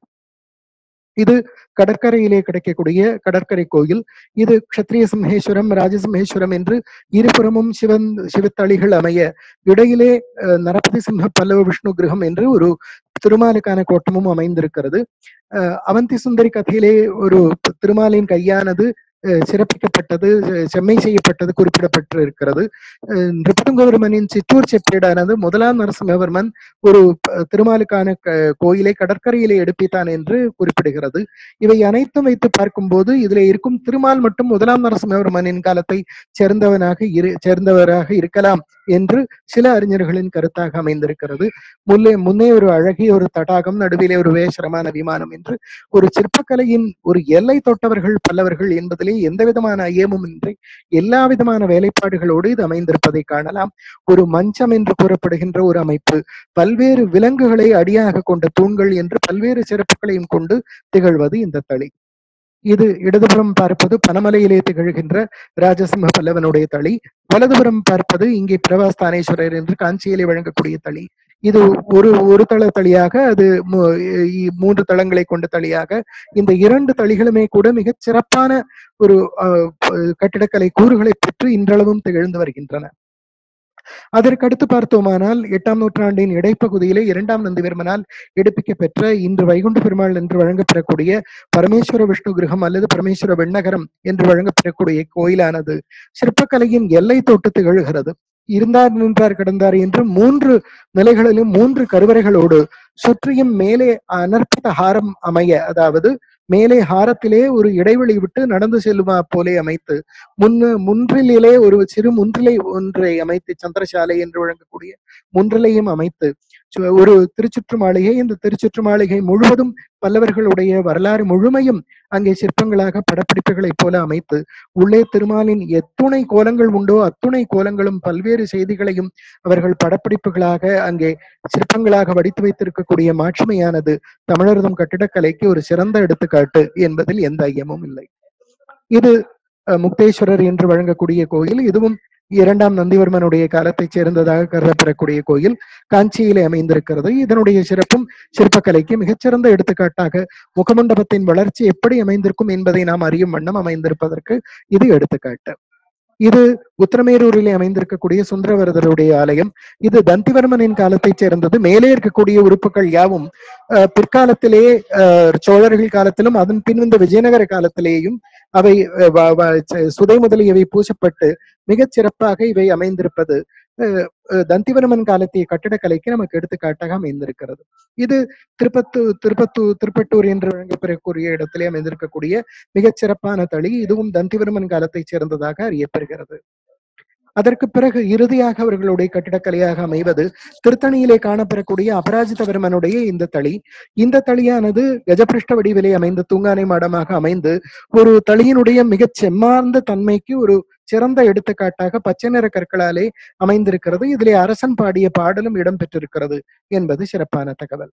இது கடற்கரையிலே கிடைக்கக்கூடிய கடற்கரை கோயில் இது க்ஷத்ரிய சிம்ஹேஸ்வரம் ராஜசிம்ஹேஸ்வரம் என்று இருபுறமும் சிவன் சிவத்தளிகள் அமைய இடையிலே அஹ், நரபதி சிம்ம பல்லவ விஷ்ணு கிரகம் என்று ஒரு திருமாலுக்கான கோட்டமும் அமைந்திருக்கிறது அஹ், அவந்தி சுந்தரி கதையிலே ஒரு திருமாலின் கையானது அஹ், சிறப்பிக்கப்பட்டது அஹ், செம்மை செய்யப்பட்டது குறிப்பிடப்பட்டு இருக்கிறது அஹ், நிருபதுங்கவர்மனின் சிற்றூர் செப்பேடானது முதலாம் நரசிம்மவர்மன் ஒரு ப- திருமாலுக்கான க- கோயிலை கடற்கரையிலே எடுப்பித்தான் என்று குறிப்பிடுகிறது இவை அனைத்தும் வைத்து பார்க்கும்போது இதுல இருக்கும் திருமால் மட்டும் முதலாம் நரசிம்மவர்மனின் காலத்தை சேர்ந்தவனாக இரு சேர்ந்தவராக இருக்கலாம் என்று சில அறிஞர்களின் கருத்தாக அமைந்திருக்கிறது முன்னே முன்னே ஒரு அழகிய ஒரு தடாகம் நடுவிலே ஒரு வேசரமான விமானம் என்று ஒரு சிற்பக்கலையின் ஒரு எல்லை தொட்டவர்கள் பல்லவர்கள் என்பதிலே எந்த விதமான ஐயமும் இன்றி எல்லா விதமான வேலைப்பாடுகளோடு இது அமைந்திருப்பதை காணலாம் ஒரு மஞ்சம் என்று கூறப்படுகின்ற ஒரு அமைப்பு பல்வேறு விலங்குகளை அடியாக கொண்ட தூண்கள் என்று பல்வேறு சிறப்புகளையும் கொண்டு திகழ்வது இந்த தளி இது இடதுபுறம் பார்ப்பது பனமலையிலே திகழ்கின்ற ராஜசிம்ம பல்லவனுடைய தளி வலதுபுறம் பார்ப்பது இங்கே பிரவாஸ்தானேஸ்வரர் என்று காஞ்சியிலே வழங்கக்கூடிய தளி இது ஒரு ஒரு தள தளியாக அது மூ- இ- மூன்று தளங்களை கொண்ட தளியாக இந்த இரண்டு தளிகளுமே கூட மிகச் சிறப்பான ஒரு அஹ், ப- கட்டிடக்கலை கூறுகளை பெற்று இன்றளவும் திகழ்ந்து வருகின்றன அதற்கடுத்து பார்த்தோமானால் எட்டாம் நூற்றாண்டின் இடைப்பகுதியிலே இரண்டாம் நந்திவர்மனால் எடுப்பிக்க பெற்ற இன்று வைகுண்ட பெருமாள் என்று வழங்கப்பெறக்கூடிய பரமேஸ்வர விஷ்ணு கிரகம் அல்லது பரமேஸ்வர வெண்ணகரம் என்று வழங்கப்பெறக்கூடிய கோயிலானது சிற்பக்கலையின் எல்லை தொட்டு திகழ்கிறது இருந்தார் நின்றார் கிடந்தார் என்று மூன்று நிலைகளிலும் மூன்று கருவறைகளோடு சுற்றியும் மேலே அனர்ப்பித ஹாரம் அமைய அதாவது மேலே ஹாரத்திலே ஒரு இடைவெளி விட்டு நடந்து செல்லுமா போலே அமைத்து முன்னு முன்றிலே ஒரு சிறு முன்றிலை ஒன்றை அமைத்து சந்திரசாலை என்று வழங்கக்கூடிய முன்றிலையும் அமைத்து சு- ஒரு திருச்சுற்று மாளிகை இந்த திருச்சுற்று மாளிகை முழுவதும் பல்லவர்களுடைய வரலாறு முழுமையும் அங்கே சிற்பங்களாக படப்பிடிப்புகளைப் போல அமைத்து உள்ளே திருமாலின் எத்துணை கோலங்கள் உண்டோ அத்துணை கோலங்களும் பல்வேறு செய்திகளையும் அவர்கள் படப்பிடிப்புகளாக அங்கே சிற்பங்களாக வடித்து வைத்திருக்கக்கூடிய மாட்சிமையானது தமிழர்தம் கட்டிடக்கலைக்கு ஒரு சிறந்த எடுத்துக்காட்டு என்பதில் எந்த ஐயமும் இல்லை இது அஹ், முக்தேஸ்வரர் என்று வழங்கக்கூடிய கோயில் இதுவும் இரண்டாம் நந்திவர்மனுடைய காலத்தைச் சேர்ந்ததாக கருதப்படக்கூடிய கோயில் காஞ்சியிலே அமைந்திருக்கிறது இதனுடைய சிறப்பும் சிற்பக்கலைக்கு மிகச்சிறந்த எடுத்துக்காட்டாக முகமண்டபத்தின் வளர்ச்சி எப்படி அமைந்திருக்கும் என்பதை நாம் அறியும் வண்ணம் அமைந்திருப்பதற்கு இது எடுத்துக்காட்டு இது உத்தரமேரூரிலே அமைந்திருக்கக்கூடிய சுந்தரவரதருடைய ஆலயம் இது தந்திவர்மனின் காலத்தைச் சேர்ந்தது மேலே இருக்கக்கூடிய உறுப்புகள் யாவும் அஹ், பிற்காலத்திலே அஹ், சோழர்கள் காலத்திலும் அதன் பின் வந்த விஜயநகர காலத்திலேயும் அவை அஹ், வ- வ- ச- சுதை முதலியவை பூசப்பட்டு மிகச் சிறப்பாக இவை அமைந்திருப்பது அஹ், அஹ், தந்திவர்மன் காலத்திய கட்டிடக்கலைக்கு நமக்கு எடுத்துக்காட்டாக அமைந்திருக்கிறது இது திருப்பத்தூர் திருப்பத்தூர் திருப்பட்டூர் என்று வழங்கப்பெறக்கூடிய இடத்திலே அமைந்திருக்கக்கூடிய மிகச் சிறப்பான தளி இதுவும் தந்திவர்மன் காலத்தைச் சேர்ந்ததாக அறியப்பெறுகிறது அதற்கு பிறகு இறுதியாக அவர்களுடைய கட்டிடக்கலையாக அமைவது திருத்தணியிலே காணப்பெறக்கூடிய அபராஜிதவர்மனுடைய இந்த தளி இந்த தளியானது கஜபிருஷ்ட வடிவிலே அமைந்த தூங்கானை மாடமாக அமைந்து ஒரு தளியினுடைய மிகச் செம்மார்ந்த தன்மைக்கு ஒரு சிறந்த எடுத்துக்காட்டாக பச்சை நிற கற்களாலே அமைந்திருக்கிறது இதிலே அரசன் பாடிய பாடலும் இடம்பெற்றிருக்கிறது என்பது சிறப்பான தகவல்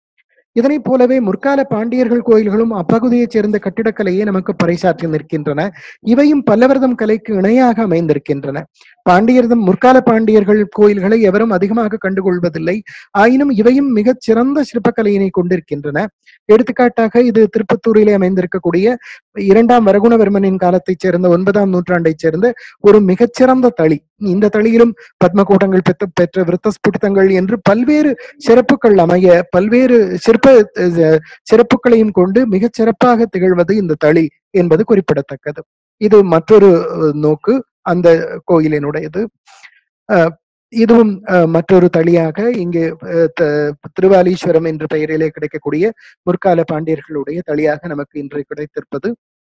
இதனைப் போலவே முற்கால பாண்டியர்கள் கோயில்களும் அப்பகுதியைச் சேர்ந்த கட்டிடக்கலையை நமக்கு பறைசாற்றி நிற்கின்றன இவையும் பல்லவர்தம் கலைக்கு இணையாக அமைந்திருக்கின்றன பாண்டியர்தம் முற்கால பாண்டியர்கள் கோயில்களை எவரும் அதிகமாக கண்டுகொள்வதில்லை ஆயினும் இவையும் மிகச் சிறந்த சிற்பக்கலையினை கொண்டிருக்கின்றன எடுத்துக்காட்டாக இது திருப்பத்தூரிலே அமைந்திருக்கக்கூடிய இரண்டாம் வரகுணவர்மனின் காலத்தைச் சேர்ந்த ஒன்பதாம் நூற்றாண்டைச் சேர்ந்த ஒரு மிகச்சிறந்த தளி இந்த தளியிலும் பத்மகூட்டங்கள் பெற்ற பெற்ற விருத்தஸ்புடிதங்கள் என்று பல்வேறு சிறப்புகள் அமைய பல்வேறு சிற்ப அஹ், சிறப்புகளையும் கொண்டு மிகச் சிறப்பாக திகழ்வது இந்த தளி என்பது குறிப்பிடத்தக்கது இது மற்றொரு அஹ், நோக்கு அந்த கோயிலினுடையது அஹ், இதுவும் அஹ், மற்றொரு தளியாக இங்கே அஹ், த- திருவாலீஸ்வரம் என்ற பெயரிலே கிடைக்கக்கூடிய முற்கால பாண்டியர்களுடைய தளியாக நமக்கு இன்று கிடைத்திருப்பது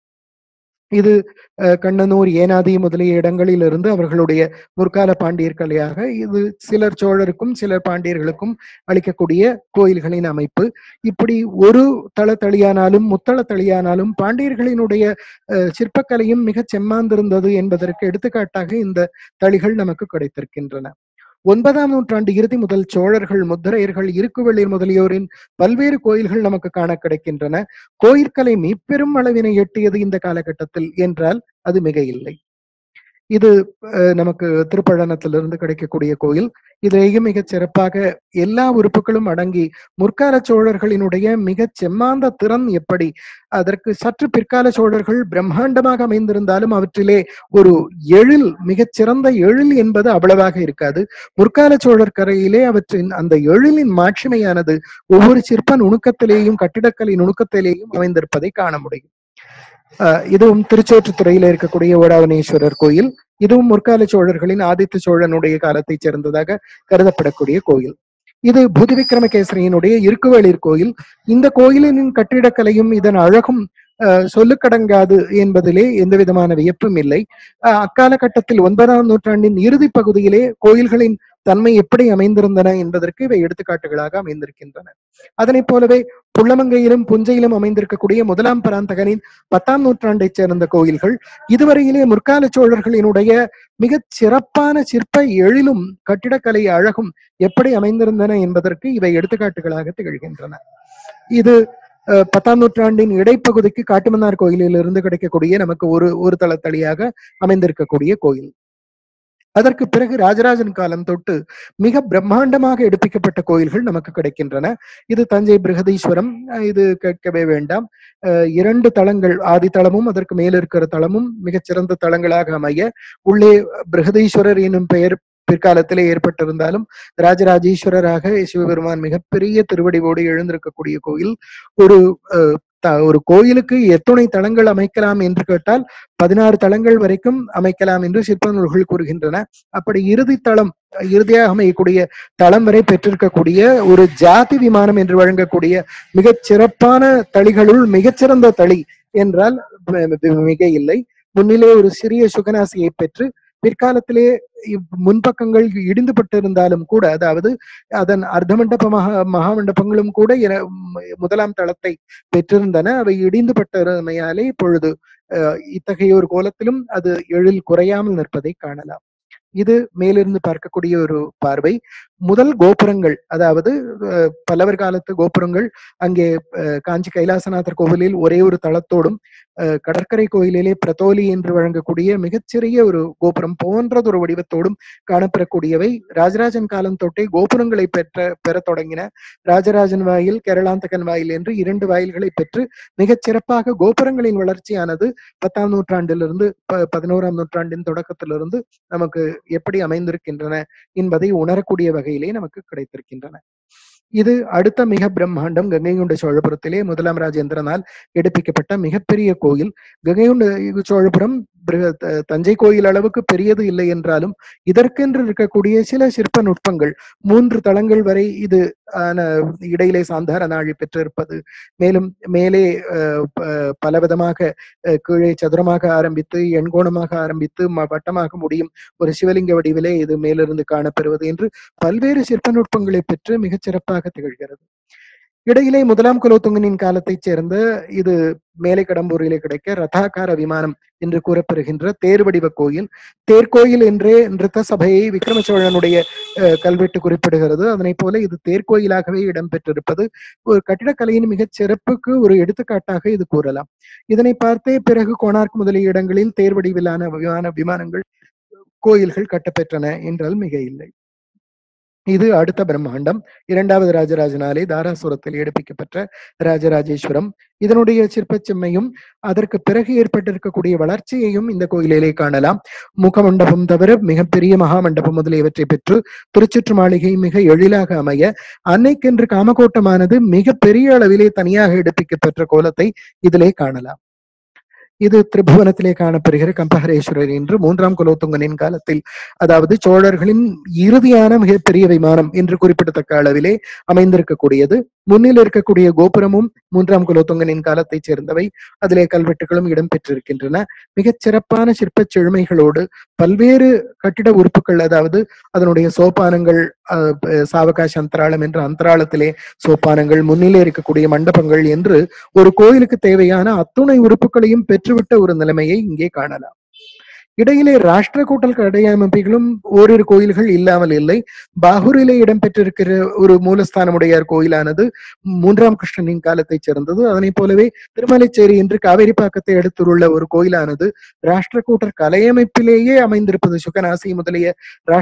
இது அஹ், கண்ணனூர் ஏனாதி முதலிய இடங்களிலிருந்து அவர்களுடைய முற்கால பாண்டியர் கலையாக இது சிலர் சோழருக்கும் சிலர் பாண்டியர்களுக்கும் அளிக்கக்கூடிய கோயில்களின் அமைப்பு இப்படி ஒரு தள தளியானாலும் முத்தள தளியானாலும் பாண்டியர்களினுடைய அஹ், சிற்பக்கலையும் மிகச் செம்மாந்திருந்தது என்பதற்கு எடுத்துக்காட்டாக இந்த தளிகள் நமக்கு கிடைத்திருக்கின்றன ஒன்பதாம் நூற்றாண்டு இறுதி முதல் சோழர்கள் முத்திரையர்கள் இருக்குவெளிர் முதலியோரின் பல்வேறு கோயில்கள் நமக்கு காண கிடைக்கின்றன கோயிற்கலை மீப்பெரும் அளவினை எட்டியது இந்த காலகட்டத்தில் என்றால் அது மிக இல்லை இது அஹ், நமக்கு திருப்பழனத்திலிருந்து கிடைக்கக்கூடிய கோயில் இதிலேயும் மிகச் சிறப்பாக எல்லா உறுப்புகளும் அடங்கி முற்கால சோழர்களினுடைய மிகச் செம்மாந்த திறன் எப்படி அதற்கு சற்று பிற்கால சோழர்கள் பிரம்மாண்டமாக அமைந்திருந்தாலும் அவற்றிலே ஒரு எழில் மிகச் சிறந்த எழில் என்பது அவ்வளவாக இருக்காது முற்கால சோழர் கரையிலே அவற்றின் அந்த எழிலின் மாட்சிமையானது ஒவ்வொரு சிற்ப நுணுக்கத்திலேயும் கட்டிடக்கலை நுணுக்கத்திலேயும் அமைந்திருப்பதை காண முடியும் அஹ் இதுவும் திருச்சோற்றுத்துறையில இருக்கக்கூடிய ஓடாவனேஸ்வரர் கோயில் இதுவும் முற்கால சோழர்களின் ஆதித்த சோழனுடைய காலத்தைச் சேர்ந்ததாக கருதப்படக்கூடிய கோயில் இது பூதி விக்ரமகேசரியினுடைய இருக்குவேளிர் கோயில் இந்த கோயிலின் கட்டிடக்கலையும் இதன் அழகும் அஹ், சொல்லுக்கடங்காது என்பதிலே எந்த விதமான வியப்பும் இல்லை அஹ், அக்கால கட்டத்தில் ஒன்பதாம் நூற்றாண்டின் இறுதி பகுதியிலே கோயில்களின் தன்மை எப்படி அமைந்திருந்தன என்பதற்கு இவை எடுத்துக்காட்டுகளாக அமைந்திருக்கின்றன அதனைப் போலவே புள்ளமங்கையிலும் புஞ்சையிலும் அமைந்திருக்கக்கூடிய முதலாம் பராந்தகனின் பத்தாம் நூற்றாண்டைச் சேர்ந்த கோயில்கள் இதுவரையிலே முற்கால சோழர்களினுடைய மிகச் சிறப்பான சிற்ப எழிலும் கட்டிடக்கலை அழகும் எப்படி அமைந்திருந்தன என்பதற்கு இவை எடுத்துக்காட்டுகளாக திகழ்கின்றன இது அஹ், பத்தாம் நூற்றாண்டின் இடைப்பகுதிக்கு காட்டுமன்னார் கோயிலிலிருந்து கிடைக்கக்கூடிய நமக்கு ஒரு ஒரு தளத்தளியாக அமைந்திருக்கக்கூடிய கோயில் அதற்கு பிறகு ராஜராஜன் காலம் தொட்டு மிக பிரம்மாண்டமாக எடுப்பிக்கப்பட்ட கோயில்கள் நமக்கு கிடைக்கின்றன இது தஞ்சை பிருகதீஸ்வரம் அஹ், இது கேட்கவே வேண்டாம் அஹ், இரண்டு தளங்கள் ஆதி தளமும் அதற்கு மேல் இருக்கிற தளமும் மிகச்சிறந்த தளங்களாக அமைய உள்ளே பிருகதீஸ்வரர் என்னும் பெயர் பிற்காலத்திலே ஏற்பட்டிருந்தாலும் ராஜராஜேஸ்வரராக சிவபெருமான் மிகப்பெரிய திருவடிவோடு எழுந்திருக்கக்கூடிய கோயில் ஒரு அஹ், த- ஒரு கோயிலுக்கு எத்துணை தளங்கள் அமைக்கலாம் என்று கேட்டால் பதினாறு தளங்கள் வரைக்கும் அமைக்கலாம் என்று சிற்ப நூல்கள் கூறுகின்றன அப்படி இறுதி தளம் இறுதியாக அமையக்கூடிய தளம் வரை பெற்றிருக்கக்கூடிய ஒரு ஜாதி விமானம் என்று வழங்கக்கூடிய மிகச் சிறப்பான தளிகளுள் மிகச்சிறந்த தளி என்றால் மி- மி- மிக இல்லை முன்னிலே ஒரு சிறிய சுகநாசியை பெற்று பிற்காலத்திலே இவ் முன்பக்கங்கள் இடிந்துபட்டிருந்தாலும் கூட அதாவது அதன் அர்த்தமண்டப மகா மகாமண்டபங்களும் கூட என- ம- முதலாம் தளத்தை பெற்றிருந்தன அவை இடிந்துபட்டமையாலே இப்பொழுது அஹ், இத்தகைய ஒரு கோலத்திலும் அது எழில் குறையாமல் நிற்பதை காணலாம் இது மேலிருந்து பார்க்கக்கூடிய ஒரு பார்வை முதல் கோபுரங்கள் அதாவது அஹ், பல்லவர் காலத்து கோபுரங்கள் அங்கே அஹ், காஞ்சி கைலாசநாதர் கோவிலில் ஒரே ஒரு தளத்தோடும் அஹ், கடற்கரை கோயிலிலே பிரதோலி என்று வழங்கக்கூடிய மிகச்சிறிய ஒரு கோபுரம் போன்றதொரு வடிவத்தோடும் காணப்பெறக்கூடியவை ராஜராஜன் காலம் தொட்டே கோபுரங்களை பெற்ற பெறத் தொடங்கின ராஜராஜன் வாயில் கேரளாந்தகன் வாயில் என்று இரண்டு வாயில்களை பெற்று மிகச் சிறப்பாக கோபுரங்களின் வளர்ச்சியானது பத்தாம் நூற்றாண்டிலிருந்து ப- பதினோராம் நூற்றாண்டின் தொடக்கத்திலிருந்து நமக்கு எப்படி அமைந்திருக்கின்றன என்பதை உணரக்கூடிய வகையிலே நமக்கு கிடைத்திருக்கின்றன இது அடுத்த மிக பிரம்மாண்டம் கங்கை கொண்ட சோழபுரத்திலே முதலாம் ராஜேந்திரனால் எடுப்பிக்கப்பட்ட மிகப்பெரிய கோயில் கங்கை கொண்ட சோழபுரம் பிருக- த- தஞ்சை கோயில் அளவுக்கு பெரியது இல்லை என்றாலும் இதற்கென்று இருக்கக்கூடிய சில சிற்ப நுட்பங்கள் மூன்று தளங்கள் வரை இது ஆன இடையிலே சாந்தார நாழி பெற்றிருப்பது மேலும் மேலே அஹ், ப- பலவிதமாக அஹ், கீழே சதுரமாக ஆரம்பித்து எண்கோணமாக ஆரம்பித்து ம- வட்டமாக முடியும் ஒரு சிவலிங்க வடிவிலே இது மேலிருந்து காணப்பெறுவது என்று பல்வேறு சிற்ப நுட்பங்களை பெற்று மிகச் சிறப்பாக திகழ்கிறது இடையிலே முதலாம் குலோத்துங்கனின் காலத்தைச் சேர்ந்த இது மேலை கடம்பூரிலே கிடைக்க ரதாகார விமானம் என்று கூறப்பெறுகின்ற தேர் வடிவ கோயில் தேர்கோயில் என்றே நிறுத்த சபையை விக்ரம சோழனுடைய அஹ், கல்வெட்டு குறிப்பிடுகிறது அதனைப் போல இது தேர்கோயிலாகவே இடம்பெற்றிருப்பது ஒரு கட்டிடக்கலையின் மிகச் சிறப்புக்கு ஒரு எடுத்துக்காட்டாக இது கூறலாம் இதனை பார்த்தே பிறகு கோனார்க் முதலிய இடங்களில் தேர் வடிவிலான விமான விமானங்கள் கோயில்கள் கட்டப்பெற்றன என்றால் மிக இல்லை இது அடுத்த பிரம்மாண்டம் இரண்டாவது ராஜராஜனாலே தாராசுரத்தில் எடுப்பிக்கப்பட்ட ராஜராஜேஸ்வரம் இதனுடைய சிற்பச் செம்மையும் அதற்கு பிறகு ஏற்பட்டிருக்கக்கூடிய வளர்ச்சியையும் இந்த கோயிலிலே காணலாம் முகமண்டபம் தவிர மிகப்பெரிய மகாமண்டபம் முதலியவற்றை பெற்று திருச்சுற்று மாளிகை மிக எழிலாக அமைய அன்னைக்கென்று காமகோட்டமானது மிக பெரிய அளவிலே தனியாக எடுப்பிக்கப்பெற்ற கோலத்தை இதிலே காணலாம் இது திரிபுவனத்திலே காணப்படுகிற கம்பஹரேஸ்வரர் என்று மூன்றாம் குலோத்துங்கனின் காலத்தில் அதாவது சோழர்களின் இறுதியான மிகப்பெரிய விமானம் என்று குறிப்பிடத்தக்க அளவிலே அமைந்திருக்கக்கூடியது முன்னில் இருக்கக்கூடிய கோபுரமும் மூன்றாம் குலோத்துங்கனின் காலத்தைச் சேர்ந்தவை அதிலே கல்வெட்டுகளும் இடம்பெற்றிருக்கின்றன மிகச் சிறப்பான சிற்பச் செழுமைகளோடு பல்வேறு கட்டிட உறுப்புகள் அதாவது அதனுடைய சோபானங்கள் அஹ், ப- சாவகாச அந்தராளம் என்ற அந்தராளத்திலே சோப்பானங்கள் முன்னிலே இருக்கக்கூடிய மண்டபங்கள் என்று ஒரு கோயிலுக்கு தேவையான அத்துணை உறுப்புகளையும் பெற்றுவிட்ட ஒரு நிலைமையை இங்கே காணலாம் இடையிலே ராஷ்டிர கூட்டல் கடையமைப்புகளும் ஓரிரு கோயில்கள் இல்லாமல் இல்லை பாகூரிலே இடம்பெற்றிருக்கிற ஒரு மூலஸ்தானமுடையார் கோயிலானது மூன்றாம் கிருஷ்ணனின் காலத்தைச் சேர்ந்தது அதனைப் போலவே திருமலைச்சேரி என்று காவேரிப்பாக்கத்தை அடுத்துள்ள ஒரு கோயிலானது ராஷ்டிரகூட்டர் கலையமைப்பிலேயே அமைந்திருப்பது சுகநாசி முதலிய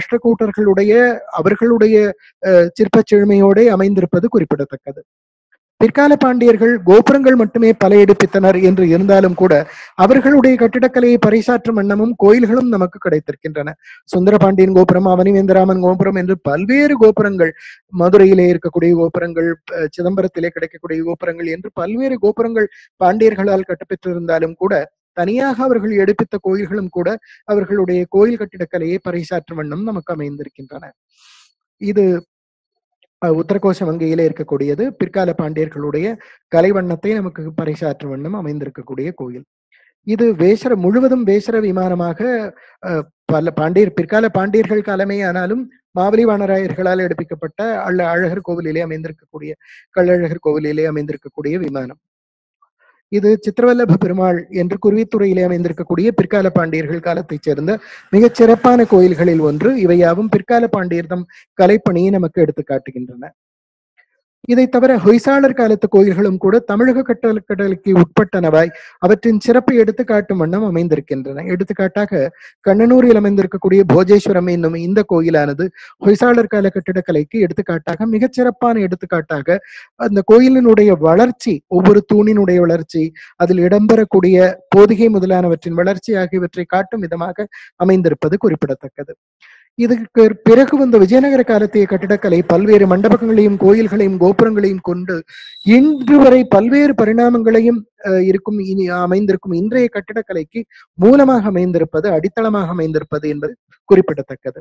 ராஷ்டிரகூட்டர்களுடைய அவர்களுடைய அஹ், சிற்பச் செழுமையோட அமைந்திருப்பது குறிப்பிடத்தக்கது பிற்கால பாண்டியர்கள் கோபுரங்கள் மட்டுமே பல எடுப்பித்தனர் என்று இருந்தாலும் கூட அவர்களுடைய கட்டிடக்கலையை பறைசாற்றும் வண்ணமும் கோயில்களும் நமக்கு கிடைத்திருக்கின்றன சுந்தர பாண்டியன் கோபுரம் அவனிவேந்தராமன் கோபுரம் என்று பல்வேறு கோபுரங்கள் மதுரையிலே இருக்கக்கூடிய கோபுரங்கள் அஹ் சிதம்பரத்திலே கிடைக்கக்கூடிய கோபுரங்கள் என்று பல்வேறு கோபுரங்கள் பாண்டியர்களால் கட்டப்பெற்றிருந்தாலும் கூட தனியாக அவர்கள் எடுப்பித்த கோயில்களும் கூட அவர்களுடைய கோயில் கட்டிடக்கலையை பறைசாற்றும் வண்ணம் நமக்கு அமைந்திருக்கின்றன இது அஹ், உத்தரகோச வங்கியிலே இருக்கக்கூடியது பிற்கால பாண்டியர்களுடைய கலை வண்ணத்தை நமக்கு பறைசாற்றும் வண்ணம் அமைந்திருக்கக்கூடிய கோயில் இது வேசர முழுவதும் வேசர விமானமாக அஹ், பல பாண்டியர் பிற்கால பாண்டியர்கள் காலமே ஆனாலும் மாவலி வானராயர்களால் எடுப்பிக்கப்பட்ட அள்ள அழகர் கோவிலிலே அமைந்திருக்கக்கூடிய கள்ளழகர் கோவிலிலே அமைந்திருக்கக்கூடிய விமானம் இது சித்திரவல்லப பெருமாள் என்று குருவித்துறையிலே அமைந்திருக்கக்கூடிய பிற்கால பாண்டியர்கள் காலத்தைச் சேர்ந்த மிகச் சிறப்பான கோயில்களில் ஒன்று இவையாவும் பிற்கால பாண்டியர்தம் கலைப்பணியை நமக்கு எடுத்து காட்டுகின்றன இதை தவிர ஹொய்சாளர் காலத்து கோயில்களும் கூட தமிழக கட்டளைக்கு உட்பட்டனவாய் அவற்றின் சிறப்பை எடுத்து காட்டும் வண்ணம் அமைந்திருக்கின்றன எடுத்துக்காட்டாக கண்ணனூரில் அமைந்திருக்கக்கூடிய போஜேஸ்வரம் என்னும் இந்த கோயிலானது ஹொய்சாளர் கால கட்டிடக்கலைக்கு எடுத்துக்காட்டாக மிகச் சிறப்பான எடுத்துக்காட்டாக அந்த கோயிலினுடைய வளர்ச்சி ஒவ்வொரு தூணினுடைய வளர்ச்சி அதில் இடம்பெறக்கூடிய போதிகை முதலானவற்றின் வளர்ச்சி ஆகியவற்றை காட்டும் விதமாக அமைந்திருப்பது குறிப்பிடத்தக்கது இதுக்கு பிறகு வந்த விஜயநகர காலத்திய கட்டிடக்கலை பல்வேறு மண்டபங்களையும் கோயில்களையும் கோபுரங்களையும் கொண்டு இன்று வரை பல்வேறு பரிணாமங்களையும் அஹ், இருக்கும் இனி அமைந்திருக்கும் இன்றைய கட்டிடக்கலைக்கு மூலமாக அமைந்திருப்பது அடித்தளமாக அமைந்திருப்பது என்பது குறிப்பிடத்தக்கது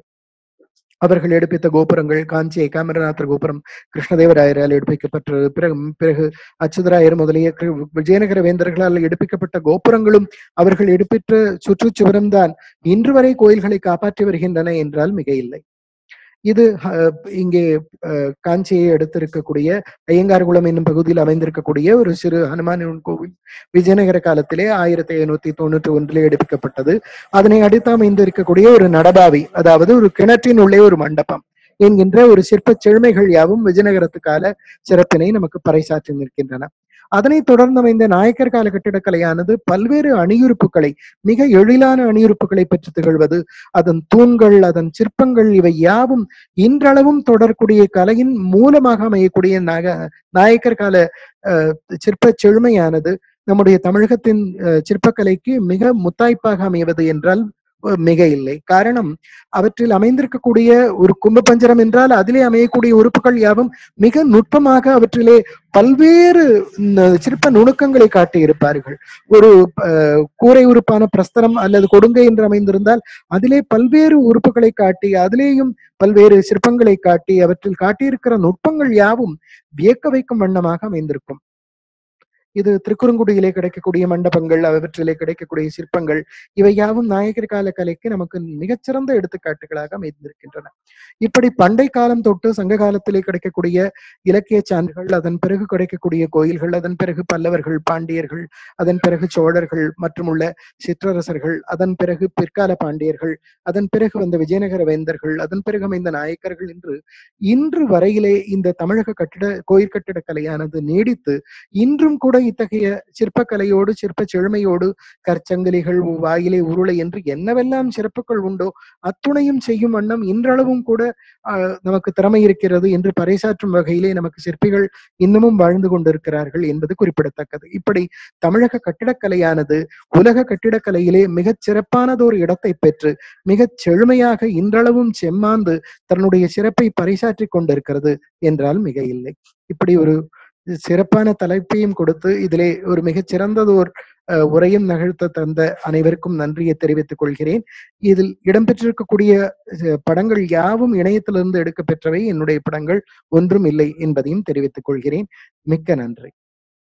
அவர்கள் எடுப்பித்த கோபுரங்கள் காஞ்சி ஏகாம்பரநாதர் கோபுரம் கிருஷ்ணதேவராயரால் எடுப்பிக்கப்பட்டது பிறகு பிறகு அச்சுதராயர் முதலிய கி- விஜயநகர வேந்தர்களால் எடுப்பிக்கப்பட்ட கோபுரங்களும் அவர்கள் எடுப்பித்த சுற்றுச்சுவரம் தான் இன்று வரை கோயில்களை காப்பாற்றி வருகின்றன என்றால் மிக இல்லை இது அஹ், இங்கே அஹ், காஞ்சியை அடுத்திருக்கக்கூடிய ஐயங்கார்குளம் என்னும் பகுதியில் அமைந்திருக்கக்கூடிய ஒரு சிறு ஹனுமான் கோவில் விஜயநகர காலத்திலே ஆயிரத்தி ஐநூத்தி தொண்ணூற்றி ஒன்றிலே எடுப்பிக்கப்பட்டது அதனை அடுத்து அமைந்து இருக்கக்கூடிய ஒரு நடபாவி அதாவது ஒரு கிணற்றின் உள்ளே ஒரு மண்டபம் என்கின்ற ஒரு சிற்ப செழுமைகள் யாவும் விஜயநகரத்து கால சிறப்பினை நமக்கு பறைசாற்றி நிற்கின்றன அதனைத் தொடர்ந்து அமைந்த நாயக்கர் கால கட்டிடக்கலையானது பல்வேறு அணியுறுப்புகளை மிக எழிலான அணியுறுப்புகளை பெற்று திகழ்வது அதன் தூண்கள் அதன் சிற்பங்கள் இவை யாவும் இன்றளவும் தொடரக்கூடிய கலையின் மூலமாக அமையக்கூடிய நக நாயக்கர் கால அஹ், சிற்ப செழுமையானது நம்முடைய தமிழகத்தின் அஹ், சிற்பக்கலைக்கு மிக முத்தாய்ப்பாக அமைவது என்றால் அஹ், மிக இல்லை காரணம் அவற்றில் அமைந்திருக்கக்கூடிய ஒரு கும்பபஞ்சரம் என்றால் அதிலே அமையக்கூடிய உறுப்புகள் யாவும் மிக நுட்பமாக அவற்றிலே பல்வேறு ந- சிற்ப நுணுக்கங்களை காட்டியிருப்பார்கள் ஒரு அஹ், கூரை உறுப்பான பிரஸ்தரம் அல்லது கொடுங்கை என்று அமைந்திருந்தால் அதிலே பல்வேறு உறுப்புகளை காட்டி அதிலேயும் பல்வேறு சிற்பங்களை காட்டி அவற்றில் காட்டியிருக்கிற நுட்பங்கள் யாவும் வியக்க வைக்கும் வண்ணமாக அமைந்திருக்கும் இது திருக்குறுங்குடியிலே கிடைக்கக்கூடிய மண்டபங்கள் அவற்றிலே கிடைக்கக்கூடிய சிற்பங்கள் இவை யாவும் நாயகர் கால கலைக்கு நமக்கு மிகச்சிறந்த எடுத்துக்காட்டுகளாக அமைந்திருக்கின்றன இப்படி பண்டை காலம் தொட்டு சங்க காலத்திலே கிடைக்கக்கூடிய இலக்கிய சான்றுகள் அதன் பிறகு கிடைக்கக்கூடிய கோயில்கள் அதன் பிறகு பல்லவர்கள் பாண்டியர்கள் அதன் பிறகு சோழர்கள் மற்றும் உள்ள சிற்றரசர்கள் அதன் பிறகு பிற்கால பாண்டியர்கள் அதன் பிறகு வந்த விஜயநகர வேந்தர்கள் அதன் பிறகு அமைந்த நாயக்கர்கள் என்று இன்று வரையிலே இந்த தமிழக கட்டிட கோயில் கட்டிடக்கலையானது நீடித்து இன்றும் கூட இத்தகைய சிற்பக்கலையோடு சிற்ப செழுமையோடு கற்சங்கிலிகள் வாயிலை உருளை என்று என்னவெல்லாம் சிறப்புகள் உண்டோ அத்துணையும் செய்யும் வண்ணம் இன்றளவும் கூட ஆஹ், நமக்கு திறமை இருக்கிறது என்று பறைசாற்றும் வகையிலே நமக்கு சிற்பிகள் இன்னமும் வாழ்ந்து கொண்டிருக்கிறார்கள் என்பது குறிப்பிடத்தக்கது இப்படி தமிழக கட்டிடக்கலையானது உலக கட்டிடக்கலையிலே மிகச் சிறப்பானதொரு இடத்தை பெற்று மிகச் செழுமையாக இன்றளவும் செம்மாந்து தன்னுடைய சிறப்பை பறைசாற்றிக் கொண்டிருக்கிறது என்றால் மிக இல்லை இப்படி ஒரு சிறப்பான தலைப்பையும் கொடுத்து இதிலே ஒரு மிகச் சிறந்ததோர் அஹ், உரையும் நிகழ்த்த தந்த அனைவருக்கும் நன்றியை தெரிவித்துக் கொள்கிறேன் இதில் இடம்பெற்றிருக்கக்கூடிய அஹ், படங்கள் யாவும் இணையத்திலிருந்து எடுக்கப்பெற்றவை என்னுடைய படங்கள் ஒன்றும் இல்லை என்பதையும் தெரிவித்துக் கொள்கிறேன் மிக்க நன்றி